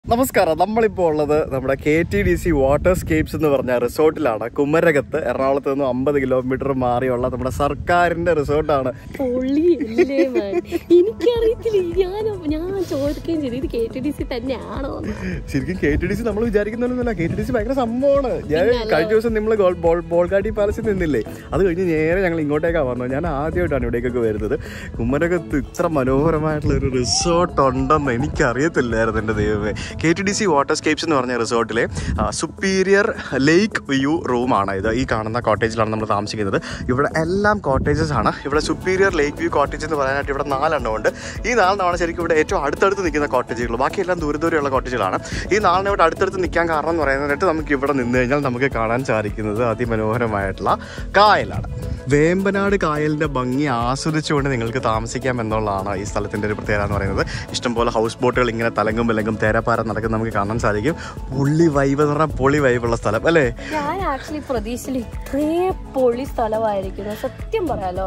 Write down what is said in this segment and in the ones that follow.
നമസ്കാരം നമ്മളിപ്പോൾ ഉള്ളത് നമ്മുടെ K T D C Waterscapes എന്ന് പറഞ്ഞ റിസോർട്ടിലാണ് കുമരകത്ത് എറണാകുളത്ത് നിന്ന് അമ്പത് കിലോമീറ്റർ മാറിയുള്ള നമ്മുടെ സർക്കാരിന്റെ റിസോർട്ടാണ് പൊള്ളിയല്ലേ man? എനിക്കറിയത്തില്ല ഞാൻ ഞാൻ ചോദിക്കുകയും ചെയ്തു ഇത് കെ ടി ഡി സി തന്നെയാണോ എന്ന്. ശരിക്കും കെ ടി ഡി സി നമ്മൾ വിചാരിക്കുന്നൊന്നുമില്ല കെ ടി ഡി സി ഭയങ്കര സംഭവമാണ് ഞാൻ കഴിഞ്ഞ ദിവസം നമ്മൾ ബോൾഗാഡി പാലസിൽ നിന്നില്ലേ അത് കഴിഞ്ഞ് നേരെ ഞങ്ങൾ ഇങ്ങോട്ടേക്കാണ് വന്നത് ഞാൻ ആദ്യമായിട്ടാണ് ഇവിടേക്കൊക്കെ വരുന്നത് കുമരകത്ത് ഇത്ര മനോഹരമായിട്ടുള്ള ഒരു റിസോർട്ട് ഉണ്ടെന്ന് എനിക്കറിയത്തില്ലായിരുന്നു എൻ്റെ ദൈവമേ K T D C Waterscapes എന്ന് പറഞ്ഞ റിസോർട്ടിലെ സുപ്പീരിയർ ലേക്ക് വ്യൂ റൂമാണ് ഇത് ഈ കാണുന്ന കോട്ടേജിലാണ് നമ്മൾ താമസിക്കുന്നത് ഇവിടെ എല്ലാം കോട്ടേജസ് ആണ് ഇവിടെ സുപ്പീരിയർ ലേക്ക് വ്യൂ കോട്ടേജ് എന്ന് പറയാനായിട്ട് ഇവിടെ നാലെണ്ണം ഉണ്ട് ഈ നാലെണ്ണമാണ് ശരിക്കും ഇവിടെ ഏറ്റവും അടുത്തടുത്ത് നിൽക്കുന്ന കോട്ടേജുകൾ ബാക്കിയെല്ലാം ദൂരെ ദൂരെയുള്ള കോട്ടേജുകളാണ് ഈ നാളിനെ ഇവിടെ അടുത്തടുത്ത് നിൽക്കാൻ കാരണം എന്ന് പറയുന്നതായിട്ട് നമുക്ക് ഇവിടെ നിന്ന് കഴിഞ്ഞാൽ നമുക്ക് കാണാൻ സാധിക്കുന്നത് അതിമനോഹരമായിട്ടുള്ള കായലാണ് വേമ്പനാട് കായലിന്റെ ഭംഗി ആസ്വദിച്ചുകൊണ്ട് നിങ്ങൾക്ക് താമസിക്കാം എന്നുള്ളതാണ് ഈ സ്ഥലത്തിന്റെ ഒരു പ്രത്യേകത എന്ന് പറയുന്നത് ഇഷ്ടംപോലെ ഹൗസ് ബോട്ടുകൾ ഇങ്ങനെ തലങ്കും വിലങ്കും തേരപ്പാര നടക്കുന്ന നമുക്ക് കാണാൻ സാധിക്കും പുള്ളി വൈബ് എന്ന് പറഞ്ഞാൽ പൊളി വൈബുള്ള സ്ഥലം അല്ലേ ഞാൻ ആക്ച്വലി പ്രതീക്ഷയിൽ ഇത്രയും പൊളി സ്ഥലമായിരിക്കുന്നു സത്യം പറയാലോ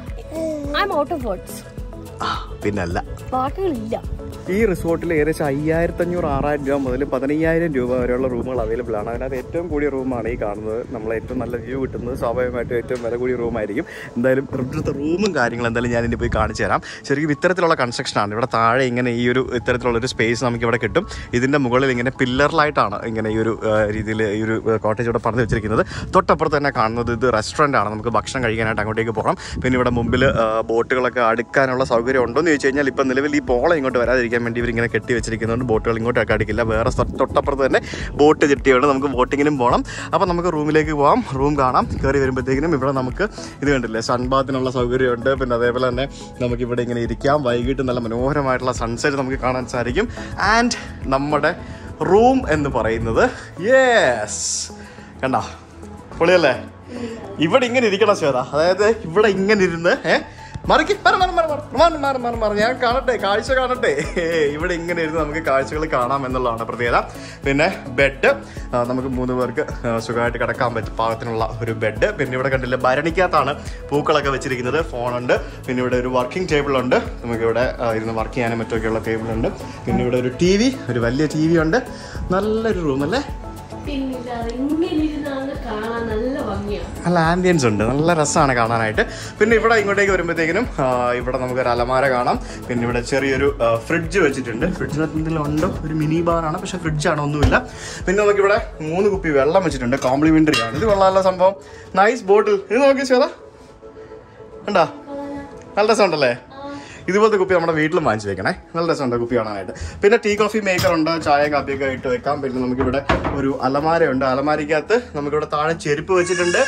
I am out of words ആ, പിന്നല്ല വാക്കുകളില്ല ഈ റിസോർട്ടിൽ ഏകദേശം അയ്യായിരത്തി അഞ്ഞൂറ് ആറായിരം രൂപ മുതൽ പതിനയ്യായിരം രൂപ വരെയുള്ള റൂമുകൾ അവൈലബിൾ ആണ് അതിനകത്ത് ഏറ്റവും കൂടിയ റൂമാണ് ഈ കാണുന്നത് നമ്മൾ ഏറ്റവും നല്ല വ്യൂ കിട്ടുന്നത് സ്വാഭാവികമായിട്ടും ഏറ്റവും വില കൂടിയ റൂമായിരിക്കും എന്തായാലും ഇവിടുത്തെ റൂമും കാര്യങ്ങളും എന്തായാലും ഞാൻ ഇനി പോയി കാണിച്ചു തരാം ശരിക്കും ഇത്തരത്തിലുള്ള കൺസ്ട്രക്ഷനാണ് ഇവിടെ താഴെ ഇങ്ങനെ ഈ ഒരു ഇത്തരത്തിലുള്ള ഒരു സ്പേസ് നമുക്ക് ഇവിടെ കിട്ടും ഇതിൻ്റെ മുകളിൽ ഇങ്ങനെ പില്ലറിലായിട്ടാണ് ഇങ്ങനെ ഈ ഒരു രീതിയിൽ ഈ ഒരു കോട്ടേജ് ഇവിടെ പറഞ്ഞു വെച്ചിരിക്കുന്നത് തൊട്ടപ്പുറത്ത് തന്നെ കാണുന്നത് ഇത് റെസ്റ്റോറൻ്റ് ആണ് നമുക്ക് ഭക്ഷണം കഴിക്കാനായിട്ട് അങ്ങോട്ടേക്ക് പോകാം പിന്നെ ഇവിടെ മുമ്പിൽ ബോട്ടുകളൊക്കെ അടുക്കാനുള്ള സൗകര്യം ഉണ്ടോ എന്ന് ചോദിച്ചു കഴിഞ്ഞാൽ ഇപ്പം നിലവിൽ ഈ പോളം ഇങ്ങോട്ട് വരാതിരിക്കാൻ വേണ്ടി ഇവരിങ്ങനെ കെട്ടി വെച്ചിരിക്കുന്നതുകൊണ്ട് ബോട്ടുകൾ ഇങ്ങോട്ടൊക്കെ അടിക്കില്ല വേറെ സ്ഥ- തൊട്ടപ്പുറത്ത് തന്നെ ബോട്ട് ചെട്ടിയുണ്ട് നമുക്ക് ബോട്ടിങ്ങിനും പോകണം അപ്പോൾ നമുക്ക് റൂമിലേക്ക് പോകാം റൂം കാണാം കയറി വരുമ്പോഴത്തേക്കിനും ഇവിടെ നമുക്ക് ഇത് കണ്ടില്ലേ സൺബാത്തിനുള്ള സൗകര്യമുണ്ട് പിന്നെ അതേപോലെ തന്നെ നമുക്ക് ഇവിടെ ഇങ്ങനെ ഇരിക്കാം വൈകിട്ട് നല്ല മനോഹരമായിട്ടുള്ള സൺസെറ്റ് നമുക്ക് കാണാൻ സാധിക്കും ആൻഡ് നമ്മുടെ റൂം എന്ന് പറയുന്നത് യെസ് കണ്ട പൊളിയല്ലേ ഇവിടെ ഇങ്ങനെ ഇരിക്കണം ശ്വേത അതായത് ഇവിടെ ഇങ്ങനെ ഇരുന്ന് ഏഹ് മറിക്ക് മാറി മാറി മാറി മാറി മാറി മാറി മാറി മാറി ഞാൻ കാണട്ടെ കാഴ്ച കാണട്ടെ ഇവിടെ ഇങ്ങനെ ഇരുന്ന് നമുക്ക് കാഴ്ചകൾ കാണാം എന്നുള്ളതാണ് പ്രത്യേകത പിന്നെ ബെഡ് നമുക്ക് മൂന്ന് പേർക്ക് ആ, സുഖമായിട്ട് കിടക്കാൻ പറ്റും പാകത്തിനുള്ള ഒരു ബെഡ് പിന്നെ ഇവിടെ കണ്ടില്ലേ ഭരണിക്കകത്താണ് പൂക്കളൊക്കെ വെച്ചിരിക്കുന്നത് ഫോണുണ്ട് പിന്നെ ഇവിടെ ഒരു വർക്കിംഗ് ടേബിൾ ഉണ്ട് നമുക്കിവിടെ ആ, ഇരുന്ന് വർക്ക് ചെയ്യാനും മറ്റൊക്കെയുള്ള ടേബിൾ ഉണ്ട് പിന്നെ ഇവിടെ ഒരു ടി വി ഒരു വലിയ ടി വി ഉണ്ട് നല്ലൊരു റൂം അല്ലേ പിന്നില്ല ഇങ്ങനെ ഇരുന്നാണ് കാണാൻ നല്ല ഭംഗിയാണ് നല്ല ആംബിയൻസ് ഉണ്ട് നല്ല രസമാണ് കാണാനായിട്ട് പിന്നെ ഇവിടെ ഇങ്ങോട്ടേക്ക് വരുമ്പോഴത്തേക്കിനും ആ, ഇവിടെ നമുക്ക് ഒരു അലമാര കാണാം പിന്നെ ഇവിടെ ചെറിയൊരു ഫ്രിഡ്ജ് വെച്ചിട്ടുണ്ട് ഫ്രിഡ്ജിനകത്ത് എന്തെങ്കിലും ഉണ്ടോ ഒരു മിനി ബാറാണ് പക്ഷെ ഫ്രിഡ്ജാണ് ഒന്നുമില്ല പിന്നെ നമുക്കിവിടെ മൂന്ന് കുപ്പി വെള്ളം വെച്ചിട്ടുണ്ട് കോംപ്ലിമെന്ററി ആണ് ഇത് കൊള്ളാമല്ല സംഭവം നൈസ് ബോട്ടിൽ ഇത് നോക്കി ശ്വേത കണ്ടാ നല്ല രസമുണ്ടല്ലേ ഇതുപോലത്തെ കുപ്പി നമ്മുടെ വീട്ടിലും വാങ്ങിച്ചു വെക്കണേ നല്ല രസമുണ്ട് കുപ്പി കാണാനായിട്ട് പിന്നെ ടീ കോഫി മേക്കർ ഉണ്ട് ചായ കാപ്പിയൊക്കെ ഇട്ട് വെക്കാം പിന്നെ നമുക്കിവിടെ ഒരു അലമാരയുണ്ട് അലമാരിക്കകത്ത് നമുക്കിവിടെ താഴെ ചെരുപ്പ് വെച്ചിട്ടുണ്ട്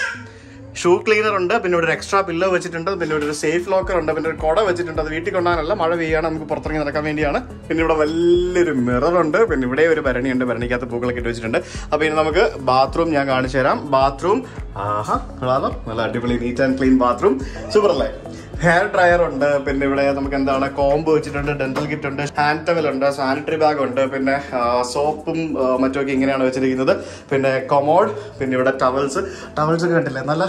ഷൂ ക്ലീനർ ഉണ്ട് പിന്നെ ഇവിടെ ഒരു എക്സ്ട്രാ പില്ലോ വെച്ചിട്ടുണ്ട് പിന്നെ ഇവിടെ ഒരു സേഫ് ലോക്കർ ഉണ്ട് പിന്നെ ഒരു കുട വെച്ചിട്ടുണ്ട് അത് വീട്ടിൽ കൊണ്ടുപോകാനല്ല മഴ പെയ്യാണ് നമുക്ക് പുറത്തിറങ്ങി നടക്കാൻ വേണ്ടിയാണ് പിന്നെ ഇവിടെ വലിയൊരു മിറർ ഉണ്ട് പിന്നെ ഇവിടെ ഒരു ഭരണിയുണ്ട് ഭരണിക്കകത്ത് പൂക്കളൊക്കെ ഇട്ട് വെച്ചിട്ടുണ്ട് അപ്പോൾ ഇനി നമുക്ക് ബാത്റൂം ഞാൻ കാണിച്ചു തരാം ബാത്റൂം ആഹാ കൊള്ളാലോ നല്ല അടിപൊളി neat and clean bathroom super അല്ലേ ഹെയർ ഡ്രയർ ഉണ്ട് പിന്നെ ഇവിടെ നമുക്ക് എന്താണ് കോംബ് വെച്ചിട്ടുണ്ട് ഡെന്റൽ കിറ്റ് ഉണ്ട് ഹാൻഡ് ടവൽ ഉണ്ട് സാനിറ്ററി ബാഗ് ഉണ്ട് പിന്നെ സോപ്പും മറ്റുമൊക്കെ ഇങ്ങനെയാണ് വെച്ചിരിക്കുന്നത് പിന്നെ കൊമോഡ് പിന്നെ ഇവിടെ ടവൽസ് ടവൽസ് ഒക്കെ കണ്ടില്ലേ നല്ല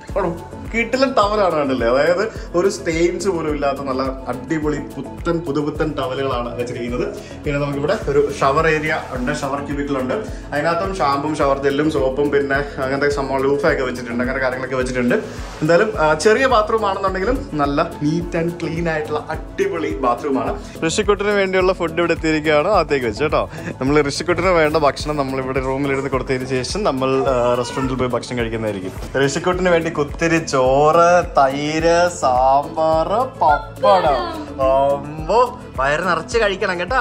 കിട്ടിലൻ ടവലാണ് കണ്ടില്ലേ അതായത് ഒരു സ്റ്റെയിൻസ് പോലും ഇല്ലാത്ത നല്ല അടിപൊളി പുത്തൻ പുതുപുത്തൻ ടവലുകളാണ് വെച്ചിരിക്കുന്നത് പിന്നെ നമുക്കിവിടെ ഒരു ഷവർ ഏരിയ ഉണ്ട് ഷവർ ക്യൂബിക്കൽ ഉണ്ട് അതിനകത്തും ഷാമ്പും ഷവർ ജെല്ലും സോപ്പും പിന്നെ അങ്ങനത്തെ സംഭവം ലൂഫൊക്കെ വെച്ചിട്ടുണ്ട് അങ്ങനെ കാര്യങ്ങളൊക്കെ വെച്ചിട്ടുണ്ട് എന്തായാലും ആ, ചെറിയ ബാത്റൂം ആണെന്നുണ്ടെങ്കിലും നല്ല നീറ്റ് ആൻഡ് ക്ലീൻ ആയിട്ടുള്ള അടിപൊളി ബാത്റൂമാണ് ഋഷിക്കുട്ടിന് വേണ്ടിയുള്ള ഫുഡ് ഇവിടെ എത്തിയിരിക്കുകയാണ് അകത്തേക്ക് വെച്ച് കേട്ടോ നമ്മൾ ഋഷിക്കുട്ടിന് വേണ്ട ഭക്ഷണം നമ്മൾ ഇവിടെ റൂമിലിരുന്ന് കൊടുത്തതിന് ശേഷം നമ്മൾ റെസ്റ്റോറൻറ്റിൽ പോയി ഭക്ഷണം കഴിക്കുന്നതായിരിക്കും ഋഷിക്കുട്ടിന് വേണ്ടി കുത്തിരി ചോറ് തൈര് സാമ്പാറ് പപ്പടം അമ്പോ വയറ് നിറച്ച് കഴിക്കണം കേട്ടാ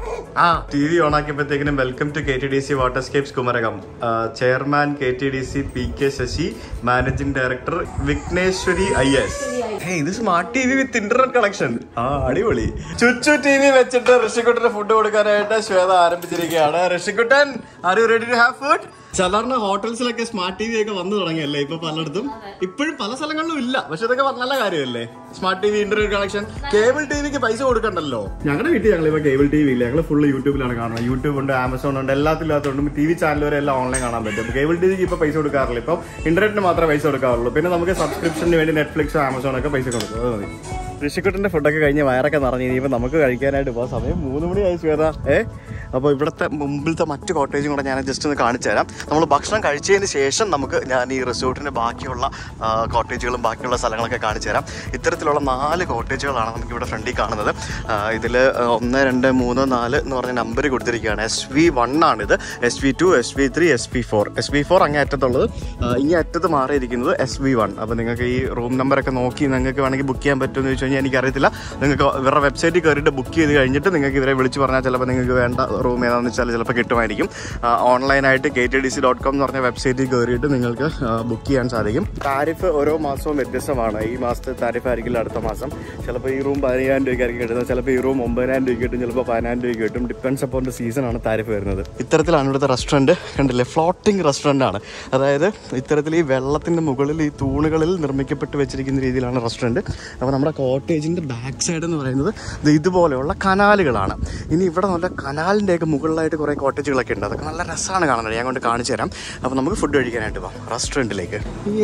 ആ ടി വി ഓൺ ആക്കിയപ്പോഴത്തേക്കിനും welcome to K T D C Waterscapes Kumarakom chairman K T D C P K Sasi managing director Vigneshwari I S ഇത് smart T V with internet connection ആ അടിപൊളി ചുച്ചു ടി വി വെച്ചിട്ട് ഋഷിക്കുട്ടന് ഫുഡ് കൊടുക്കാനായിട്ട് ശ്വേത ആരംഭിച്ചിരിക്കുകയാണ് ഋഷിക്കുട്ടൻ are you ready to have food സാധാരണ ഹോട്ടൽസിലൊക്കെ smart T V ഒക്കെ വന്നു തുടങ്ങിയല്ലേ ഇപ്പൊ പലയിടത്തും ഇപ്പോഴും പല സ്ഥലങ്ങളിലും ഇല്ല പക്ഷെ ഇതൊക്കെ നല്ല കാര്യമല്ലേ smart T V internet connection cable T വിക്ക് പൈസ കൊടുക്കണ്ടല്ലോ ഞങ്ങളുടെ വീട്ടിൽ ഞങ്ങൾ ഇപ്പൊ കേബിൾ ടി വി ഇല്ല ഞങ്ങൾ ഫുള്ള് യൂട്യൂബിലാണ് കാണുന്നത് യൂട്യൂബ് ഉണ്ട് ആമസോൺ ഉണ്ട് എല്ലാത്തിലും അതുകൊണ്ട് ടി വി ചാനൽ വരെ എല്ലാം ഓൺലൈൻ കാണാൻ പറ്റും അപ്പൊ കേബിൾ ടി വിക്ക് ഇപ്പൊ പൈസ കൊടുക്കാറില്ല ഇപ്പം ഇന്റർനെറ്റിന് മാത്രമേ പൈസ കൊടുക്കാറുള്ളൂ പിന്നെ നമുക്ക് സബ്സ്ക്രിപ്ഷന് വേണ്ടി നെറ്റ്ഫ്ലിക്സ് ആമസോൺ ഒക്കെ പൈസ കൊടുക്കും അത് മതി ഋഷിക്കുട്ടന്റെ ഫുഡൊക്കെ കഴിഞ്ഞ് വയറൊക്കെ നിറഞ്ഞു ഇനിയിപ്പോൾ നമുക്ക് കഴിക്കാനായിട്ട് പോകാൻ സമയം മൂന്ന് മണിയായി ശ്വേത ഏ അപ്പോൾ ഇവിടുത്തെ മുമ്പിലത്തെ മറ്റ് കോട്ടേജും കൂടെ ഞാൻ ജസ്റ്റ് ഒന്ന് കാണിച്ചു തരാം നമ്മൾ ഭക്ഷണം കഴിച്ചതിന് ശേഷം നമുക്ക് ഞാൻ ഈ റിസോർട്ടിൻ്റെ ബാക്കിയുള്ള കോട്ടേജുകളും ബാക്കിയുള്ള സ്ഥലങ്ങളൊക്കെ കാണിച്ചു തരാം ഇത്തരത്തിലുള്ള നാല് കോട്ടേജുകളാണ് നമുക്ക് ഇവിടെ ഫ്രണ്ടിൽ കാണുന്നത് ഇതിൽ ഒന്ന് രണ്ട് മൂന്ന് നാല് എന്ന് പറഞ്ഞ നമ്പർ കൊടുത്തിരിക്കുകയാണ് എസ് വി വൺ ആണിത് S V two S V three S V four S V four അങ്ങേ അറ്റത്തുള്ളത് ആ, ഇങ്ങേ അറ്റത്ത് മാറിയിരിക്കുന്നത് എസ് വി വൺ അപ്പോൾ നിങ്ങൾക്ക് ഈ റൂം നമ്പറൊക്കെ നോക്കി നിങ്ങൾക്ക് വേണമെങ്കിൽ ബുക്ക് ചെയ്യാൻ പറ്റുമെന്ന് ചോദിച്ചു കഴിഞ്ഞാൽ എനിക്കറിയത്തില്ല നിങ്ങൾക്ക് ഇവരുടെ വെബ്സൈറ്റിൽ കയറിയിട്ട് ബുക്ക് ചെയ്ത് കഴിഞ്ഞിട്ട് നിങ്ങൾക്ക് ഇവരെ വിളിച്ച് പറഞ്ഞാൽ ചിലപ്പോൾ നിങ്ങൾക്ക് വേണ്ട റൂം ഏതാണെന്ന് വെച്ചാൽ ചിലപ്പോൾ കിട്ടുമായിരിക്കും ആ, ഓൺലൈനായിട്ട് K T D C dot com എന്ന് പറഞ്ഞ വെബ്സൈറ്റിൽ കയറിയിട്ട് നിങ്ങൾക്ക് ആ, ബുക്ക് ചെയ്യാൻ സാധിക്കും താരിഫ് ഓരോ മാസവും വ്യത്യസ്തമാണ് ഈ മാസത്തെ താരിഫ് ആയിരിക്കില്ല അടുത്ത മാസം ചിലപ്പോൾ ഈ റൂം പതിനയ്യായിരം രൂപയ്ക്കായിരിക്കും കിട്ടുന്നത് ചിലപ്പോൾ ഈ റൂം ഒമ്പതിനായിരം രൂപയ്ക്ക് കിട്ടും ചിലപ്പോൾ പതിനായിരം രൂപയ്ക്ക് കിട്ടും ഡിപ്പെൻസ് അപ്പോൺ ദ സീസൺ ആണ് താരിഫ് വരുന്നത് ഇത്തരത്തിലാണ് ഇവിടുത്തെ റെസ്റ്റോറൻറ്റ് കണ്ടില്ലേ ഫ്ലോട്ടിംഗ് റെസ്റ്റോറൻ്റ് ആണ് അതായത് ഇത്തരത്തിൽ ഈ വെള്ളത്തിൻ്റെ മുകളിൽ ഈ തൂണുകളിൽ നിർമ്മിക്കപ്പെട്ട് വെച്ചിരിക്കുന്ന രീതിയിലാണ് റെസ്റ്റോറൻറ്റ് അപ്പോൾ നമ്മുടെ കോട്ടേജിൻ്റെ ബാക്ക് സൈഡ് എന്ന് പറയുന്നത് ദേ ഇതുപോലെയുള്ള കനാലുകളാണ് ഇനി ഇവിടെ നല്ല കനാലിൻ്റെയൊക്കെ മുകളിലായിട്ട് കുറേ കോട്ടേജുകളൊക്കെ ഉണ്ട് അതൊക്കെ നല്ല രസമാണ് കാണാൻ ഞാൻ കൊണ്ട് കാണിച്ചു തരാം അപ്പോൾ നമുക്ക് ഫുഡ് കഴിക്കാനായിട്ട് പോകാം റെസ്റ്റോറൻറ്റിലേക്ക്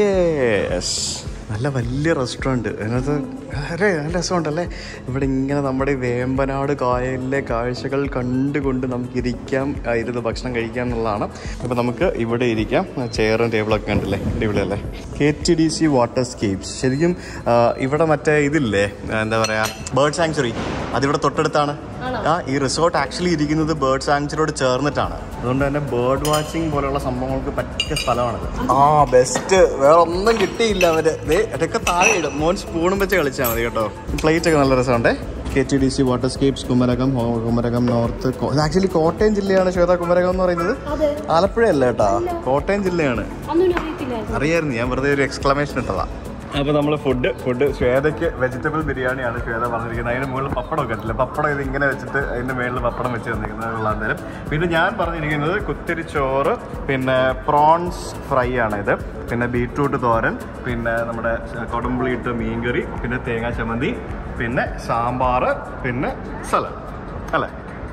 യേസ് നല്ല വലിയ റെസ്റ്റോറൻറ്റ് അതിനകത്ത് അരെ നല്ല രസമുണ്ടല്ലേ ഇവിടെ ഇങ്ങനെ നമ്മുടെ ഈ വേമ്പനാട് കായലിലെ കാഴ്ചകൾ കണ്ടുകൊണ്ട് നമുക്ക് ഇരിക്കാം ആ, ഇരുന്ന് ഭക്ഷണം കഴിക്കാം എന്നുള്ളതാണ് അപ്പോൾ നമുക്ക് ഇവിടെ ഇരിക്കാം ആ, ചെയറും ടേബിളൊക്കെ കണ്ടില്ലേ അടിപൊളിയല്ലേ K T D C Waterscapes ശരിക്കും ആ, ഇവിടെ മറ്റേ ഇതില്ലേ ആ, എന്താ പറയുക ബേർഡ് സാങ്ച്വറി അതിവിടെ തൊട്ടടുത്താണ് ആ ഈ റിസോർട്ട് ആക്ച്വലി ഇരിക്കുന്നത് ബേർഡ് സാങ്ച്വറിയോട് ചേർന്നിട്ടാണ് അതുകൊണ്ട് തന്നെ ബേർഡ് വാച്ചിങ് പോലെയുള്ള സംഭവങ്ങൾക്ക് പറ്റിയ സ്ഥലമാണിത് ആ ബെസ്റ്റ് വേറെ ഒന്നും കിട്ടിയില്ല അവര് ദേ ഇതൊക്കെ താഴെ ഇടും മോൻ സ്പൂണും വെച്ച് കളിച്ചാൽ മതി കേട്ടോ പ്ലേറ്റ് ഒക്കെ നല്ല രസമുണ്ടേ K T D C Waterscapes Kumarakom ഹോ- കുമരകം നോർത്ത് ആക്ച്വലി കോട്ടയം ജില്ലയാണ് ശ്വേത കുമരകം എന്ന് പറയുന്നത് അതെ ആലപ്പുഴ അല്ല കേട്ടാ കോട്ടയം ജില്ലയാണ് അതൊന്നും അറിയത്തില്ലായിരുന്നു അറിയായിരുന്നു ഞാൻ വെറുതെ ഒരു എക്സ്ക്ലമേഷൻ ഇട്ടതാ അപ്പോൾ നമ്മൾ ഫുഡ് ഫുഡ് ശ്വേതയ്ക്ക് വെജിറ്റബിൾ ബിരിയാണിയാണ് ശ്വേത പറഞ്ഞിരിക്കുന്നത് അതിന് മുകളിൽ പപ്പടം കണ്ടില്ല പപ്പടം ഇത് ഇങ്ങനെ വെച്ചിട്ട് അതിൻ്റെ മുകളിൽ പപ്പടം വെച്ച് തന്നിരിക്കുന്നത് കൊള്ളാൻ തരും പിന്നെ ഞാൻ പറഞ്ഞിരിക്കുന്നത് കുത്തിരി ചോറ് പിന്നെ പ്രോൺസ് ഫ്രൈ ആണ് ഇത് പിന്നെ ബീട്രൂട്ട് തോരൻ പിന്നെ നമ്മുടെ കൊടുമ്പുളിയിട്ട് മീൻകറി പിന്നെ തേങ്ങാ ചമ്മന്തി പിന്നെ സാമ്പാർ പിന്നെ സലാഡ് അല്ലേ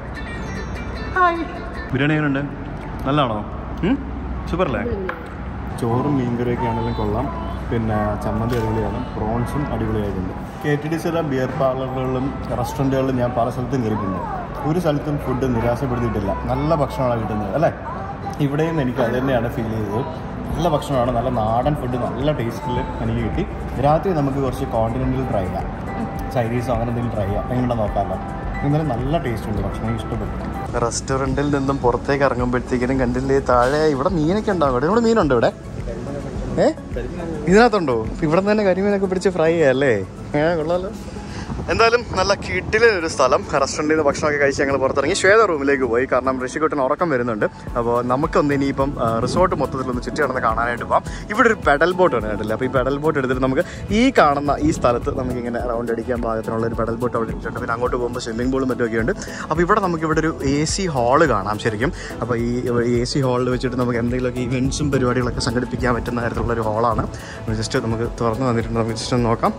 ബിരിയാണി എങ്ങനെയുണ്ട് നല്ലതാണോ സൂപ്പർ അല്ലേ ചോറും മീൻകറിയൊക്കെ ആണെങ്കിലും കൊള്ളാം പിന്നെ ചമ്മന്തി അടിപൊളിയാണ് പ്രോൺസും അടിപൊളിയായിട്ടുണ്ട് കെ ടി ഡി സിയുടെ ബിയർ പാർലറുകളിലും റെസ്റ്റോറൻറ്റുകളിലും ഞാൻ പല സ്ഥലത്തും കയറിയിട്ടുണ്ട് ഒരു സ്ഥലത്തും ഫുഡ് നിരാശപ്പെടുത്തിയിട്ടില്ല നല്ല ഭക്ഷണമാണ് കിട്ടുന്നത് അല്ലേ ഇവിടെയും എനിക്ക് അത് തന്നെയാണ് ഫീൽ ചെയ്തത് നല്ല ഭക്ഷണമാണ് നല്ല നാടൻ ഫുഡ് നല്ല ടേസ്റ്റിൽ എനിക്ക് കിട്ടി രാത്രി നമുക്ക് കുറച്ച് കോണ്ടിനെൻ്റൽ ട്രൈ ചെയ്യാം ചൈനീസോ അങ്ങനെ എന്തെങ്കിലും ട്രൈ ചെയ്യാം എങ്ങനെ നോക്കാമല്ലോ ഇന്നലെ നല്ല ടേസ്റ്റ് ഉണ്ട് ഭക്ഷണം എനിക്ക് ഇഷ്ടപ്പെട്ടു റെസ്റ്റോറൻറ്റിൽ നിന്നും പുറത്തേക്ക് ഇറങ്ങുമ്പോഴത്തേക്കിനും കണ്ടില്ലേ താഴെ ഇവിടെ മീനൊക്കെ ഉണ്ടാവും ഇവിടെ ഇവിടെ മീനുണ്ടോ ഇവിടെ ഏ ഇതിനകത്തുണ്ടോ ഇപ്പൊ ഇവിടെ തന്നെ കരിമീനൊക്കെ പിടിച്ച് ഫ്രൈ ചെയ്യാല്ലേ ഏ കൊള്ളാലോ എന്തായാലും നല്ല കിട്ടിലെ ഒരു സ്ഥലം റെസ്റ്റോറൻറ്റിൽ നിന്ന് ഭക്ഷണമൊക്കെ കഴിച്ച് ഞങ്ങൾ പുറത്തിറങ്ങി ശ്വേത റൂമിലേക്ക് പോയി കാരണം ഋഷിക്കുട്ടന് ഉറക്കം വരുന്നുണ്ട് അപ്പോൾ നമുക്കൊന്ന് ഇനിയിപ്പം ആ, റിസോർട്ട് മൊത്തത്തിലൊന്ന് ചുറ്റി നടന്ന് കാണാനായിട്ട് പോകാം ഇവിടെ ഒരു പെഡൽ ബോട്ട് ആണ് കണ്ടില്ല അപ്പോൾ ഈ പെഡൽ ബോട്ട് എടുത്തിട്ട് നമുക്ക് ഈ കാണുന്ന ഈ സ്ഥലത്ത് നമുക്കിങ്ങനെ റൗണ്ട് അടിക്കാൻ പാകത്തിനുള്ള ഒരു പെഡൽ ബോട്ട് അവിടെ ഇട്ടിട്ടുണ്ട് പിന്നെ അങ്ങോട്ട് പോകുമ്പോൾ സ്വിമ്മിംഗ് പൂളും മറ്റുമൊക്കെ ഉണ്ട് അപ്പോൾ ഇവിടെ നമുക്ക് ഇവിടെ ഒരു എ സി ഹാള് കാണാം ശരിക്കും അപ്പോൾ ഈ എ സി ഹാളിൽ വെച്ചിട്ട് നമുക്ക് എന്തെങ്കിലുമൊക്കെ ഇവൻറ്റ്സും പരിപാടികളൊക്കെ സംഘടിപ്പിക്കാൻ പറ്റുന്ന തരത്തിലുള്ള ഒരു ഹാളാണ് ജസ്റ്റ് നമുക്ക് തുറന്ന് വന്നിട്ടുണ്ട് നമുക്ക് ജസ്റ്റ് ഒന്ന് നോക്കാം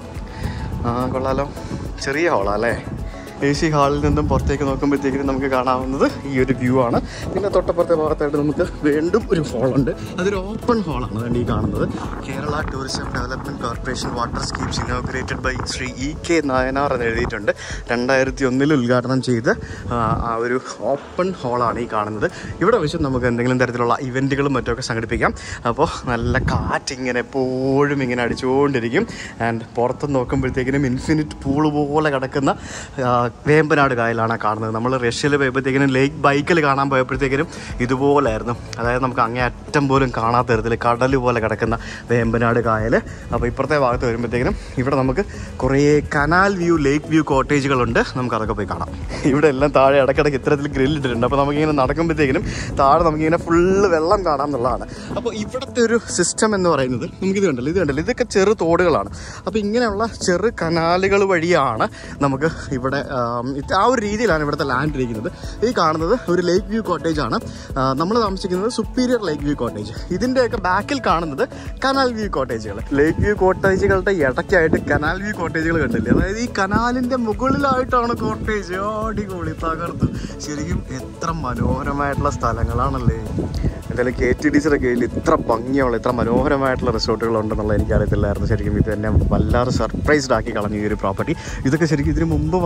ആ കൊള്ളാലോ ചെറിയ ഹാളാ അല്ലേ എ സി ഹാളിൽ നിന്നും പുറത്തേക്ക് നോക്കുമ്പോഴത്തേക്കും നമുക്ക് കാണാവുന്നത് ഈ ഒരു വ്യൂ ആണ് പിന്നെ തൊട്ടപ്പുറത്തെ ഭാഗത്തായിട്ട് നമുക്ക് വീണ്ടും ഒരു ഹോളുണ്ട് അതൊരു ഓപ്പൺ ഹോളാണ് അതുകൊണ്ട് ഈ കാണുന്നത് Kerala tourism development corporation Waterscapes inaugurated by Shri E K Nayanar എന്ന് എഴുതിയിട്ടുണ്ട് രണ്ടായിരത്തി ഒന്നിൽ ഉദ്ഘാടനം ചെയ്ത് ആ, ആ ഒരു ഓപ്പൺ ഹോളാണ് ഈ കാണുന്നത് ഇവിടെ വെച്ച് നമുക്ക് എന്തെങ്കിലും തരത്തിലുള്ള ഇവൻറ്റുകളും മറ്റുമൊക്കെ സംഘടിപ്പിക്കാം അപ്പോൾ നല്ല കാറ്റ് ഇങ്ങനെ എപ്പോഴും ഇങ്ങനെ അടിച്ചുകൊണ്ടിരിക്കും ആൻഡ് പുറത്ത് നോക്കുമ്പോഴത്തേക്കിനും ഇൻഫിനിറ്റ് പൂള് പോലെ കിടക്കുന്ന ആ, വേമ്പനാട് കായലാണ് കാണുന്നത് നമ്മൾ റഷ്യയിൽ പോയപ്പോഴത്തേക്കിനും ലേക്ക് ബൈക്കിൽ കാണാൻ പോയപ്പോഴത്തേക്കിനും ഇതുപോലായിരുന്നു അതായത് നമുക്ക് അങ്ങേ അറ്റം പോലും കാണാത്ത തരത്തിൽ കടൽ പോലെ കിടക്കുന്ന വേമ്പനാട് കായൽ അപ്പോൾ ഇപ്പുറത്തെ ഭാഗത്ത് വരുമ്പോഴത്തേക്കിനും ഇവിടെ നമുക്ക് കുറേ കനാൽ വ്യൂ ലേക്ക് വ്യൂ കോട്ടേജുകളുണ്ട് നമുക്ക് അതൊക്കെ പോയി കാണാം ഇവിടെ എല്ലാം താഴെ ഇടയ്ക്കിടയ്ക്ക് ഇത്തരത്തിൽ ഗ്രില്ലിട്ടിട്ടുണ്ട് അപ്പോൾ നമുക്കിങ്ങനെ നടക്കുമ്പോഴത്തേക്കിനും താഴെ നമുക്കിങ്ങനെ ഫുള്ള് വെള്ളം കാണാം എന്നുള്ളതാണ് അപ്പോൾ ഇവിടുത്തെ ഒരു സിസ്റ്റം എന്ന് പറയുന്നത് നമുക്കിത് കണ്ടല്ലോ ഇത് കണ്ടല്ലോ ഇതൊക്കെ ചെറു തോടുകളാണ് അപ്പോൾ ഇങ്ങനെയുള്ള ചെറു കനാലുകൾ വഴിയാണ് നമുക്ക് ഇവിടെ ആം, ഇത് ആ ഒരു രീതിയിലാണ് ഇവിടുത്തെ ലാൻഡ് ഇരിക്കുന്നത് ഈ കാണുന്നത് ഒരു ലേക്ക് വ്യൂ കോട്ടേജ് ആണ് നമ്മൾ താമസിക്കുന്നത് സുപ്പീരിയർ ലേക്ക് വ്യൂ കോട്ടേജ് ഇതിൻ്റെയൊക്കെ ബാക്കിൽ കാണുന്നത് കനാൽ വ്യൂ കോട്ടേജുകൾ ലേക്ക് വ്യൂ കോട്ടേജുകളുടെ ഇടയ്ക്കായിട്ട് കനാൽ വ്യൂ കോട്ടേജുകൾ കണ്ടില്ലേ അതായത് ഈ കനാലിൻ്റെ മുകളിലായിട്ടാണ് കോട്ടേജ് അടിപൊളി തകർത്തു ശരിക്കും എത്ര മനോഹരമായിട്ടുള്ള സ്ഥലങ്ങളാണല്ലേ എന്തായാലും കെ ടി ഡി സിയുടെ കീഴിൽ ഇത്ര ഭംഗിയുള്ള ഇത്ര മനോഹരമായിട്ടുള്ള റിസോർട്ടുകൾ ഉണ്ടെന്നുള്ള എനിക്കറിയത്തില്ലായിരുന്നു ശരിക്കും ഇത് തന്നെ വല്ലാതെ സർപ്രൈസ്ഡ് ആക്കി കളഞ്ഞു ഈ ഒരു പ്രോപ്പർട്ടി ഇതൊക്കെ ശരിക്കും ഇതിന് മുമ്പ് വന്ന് താമസം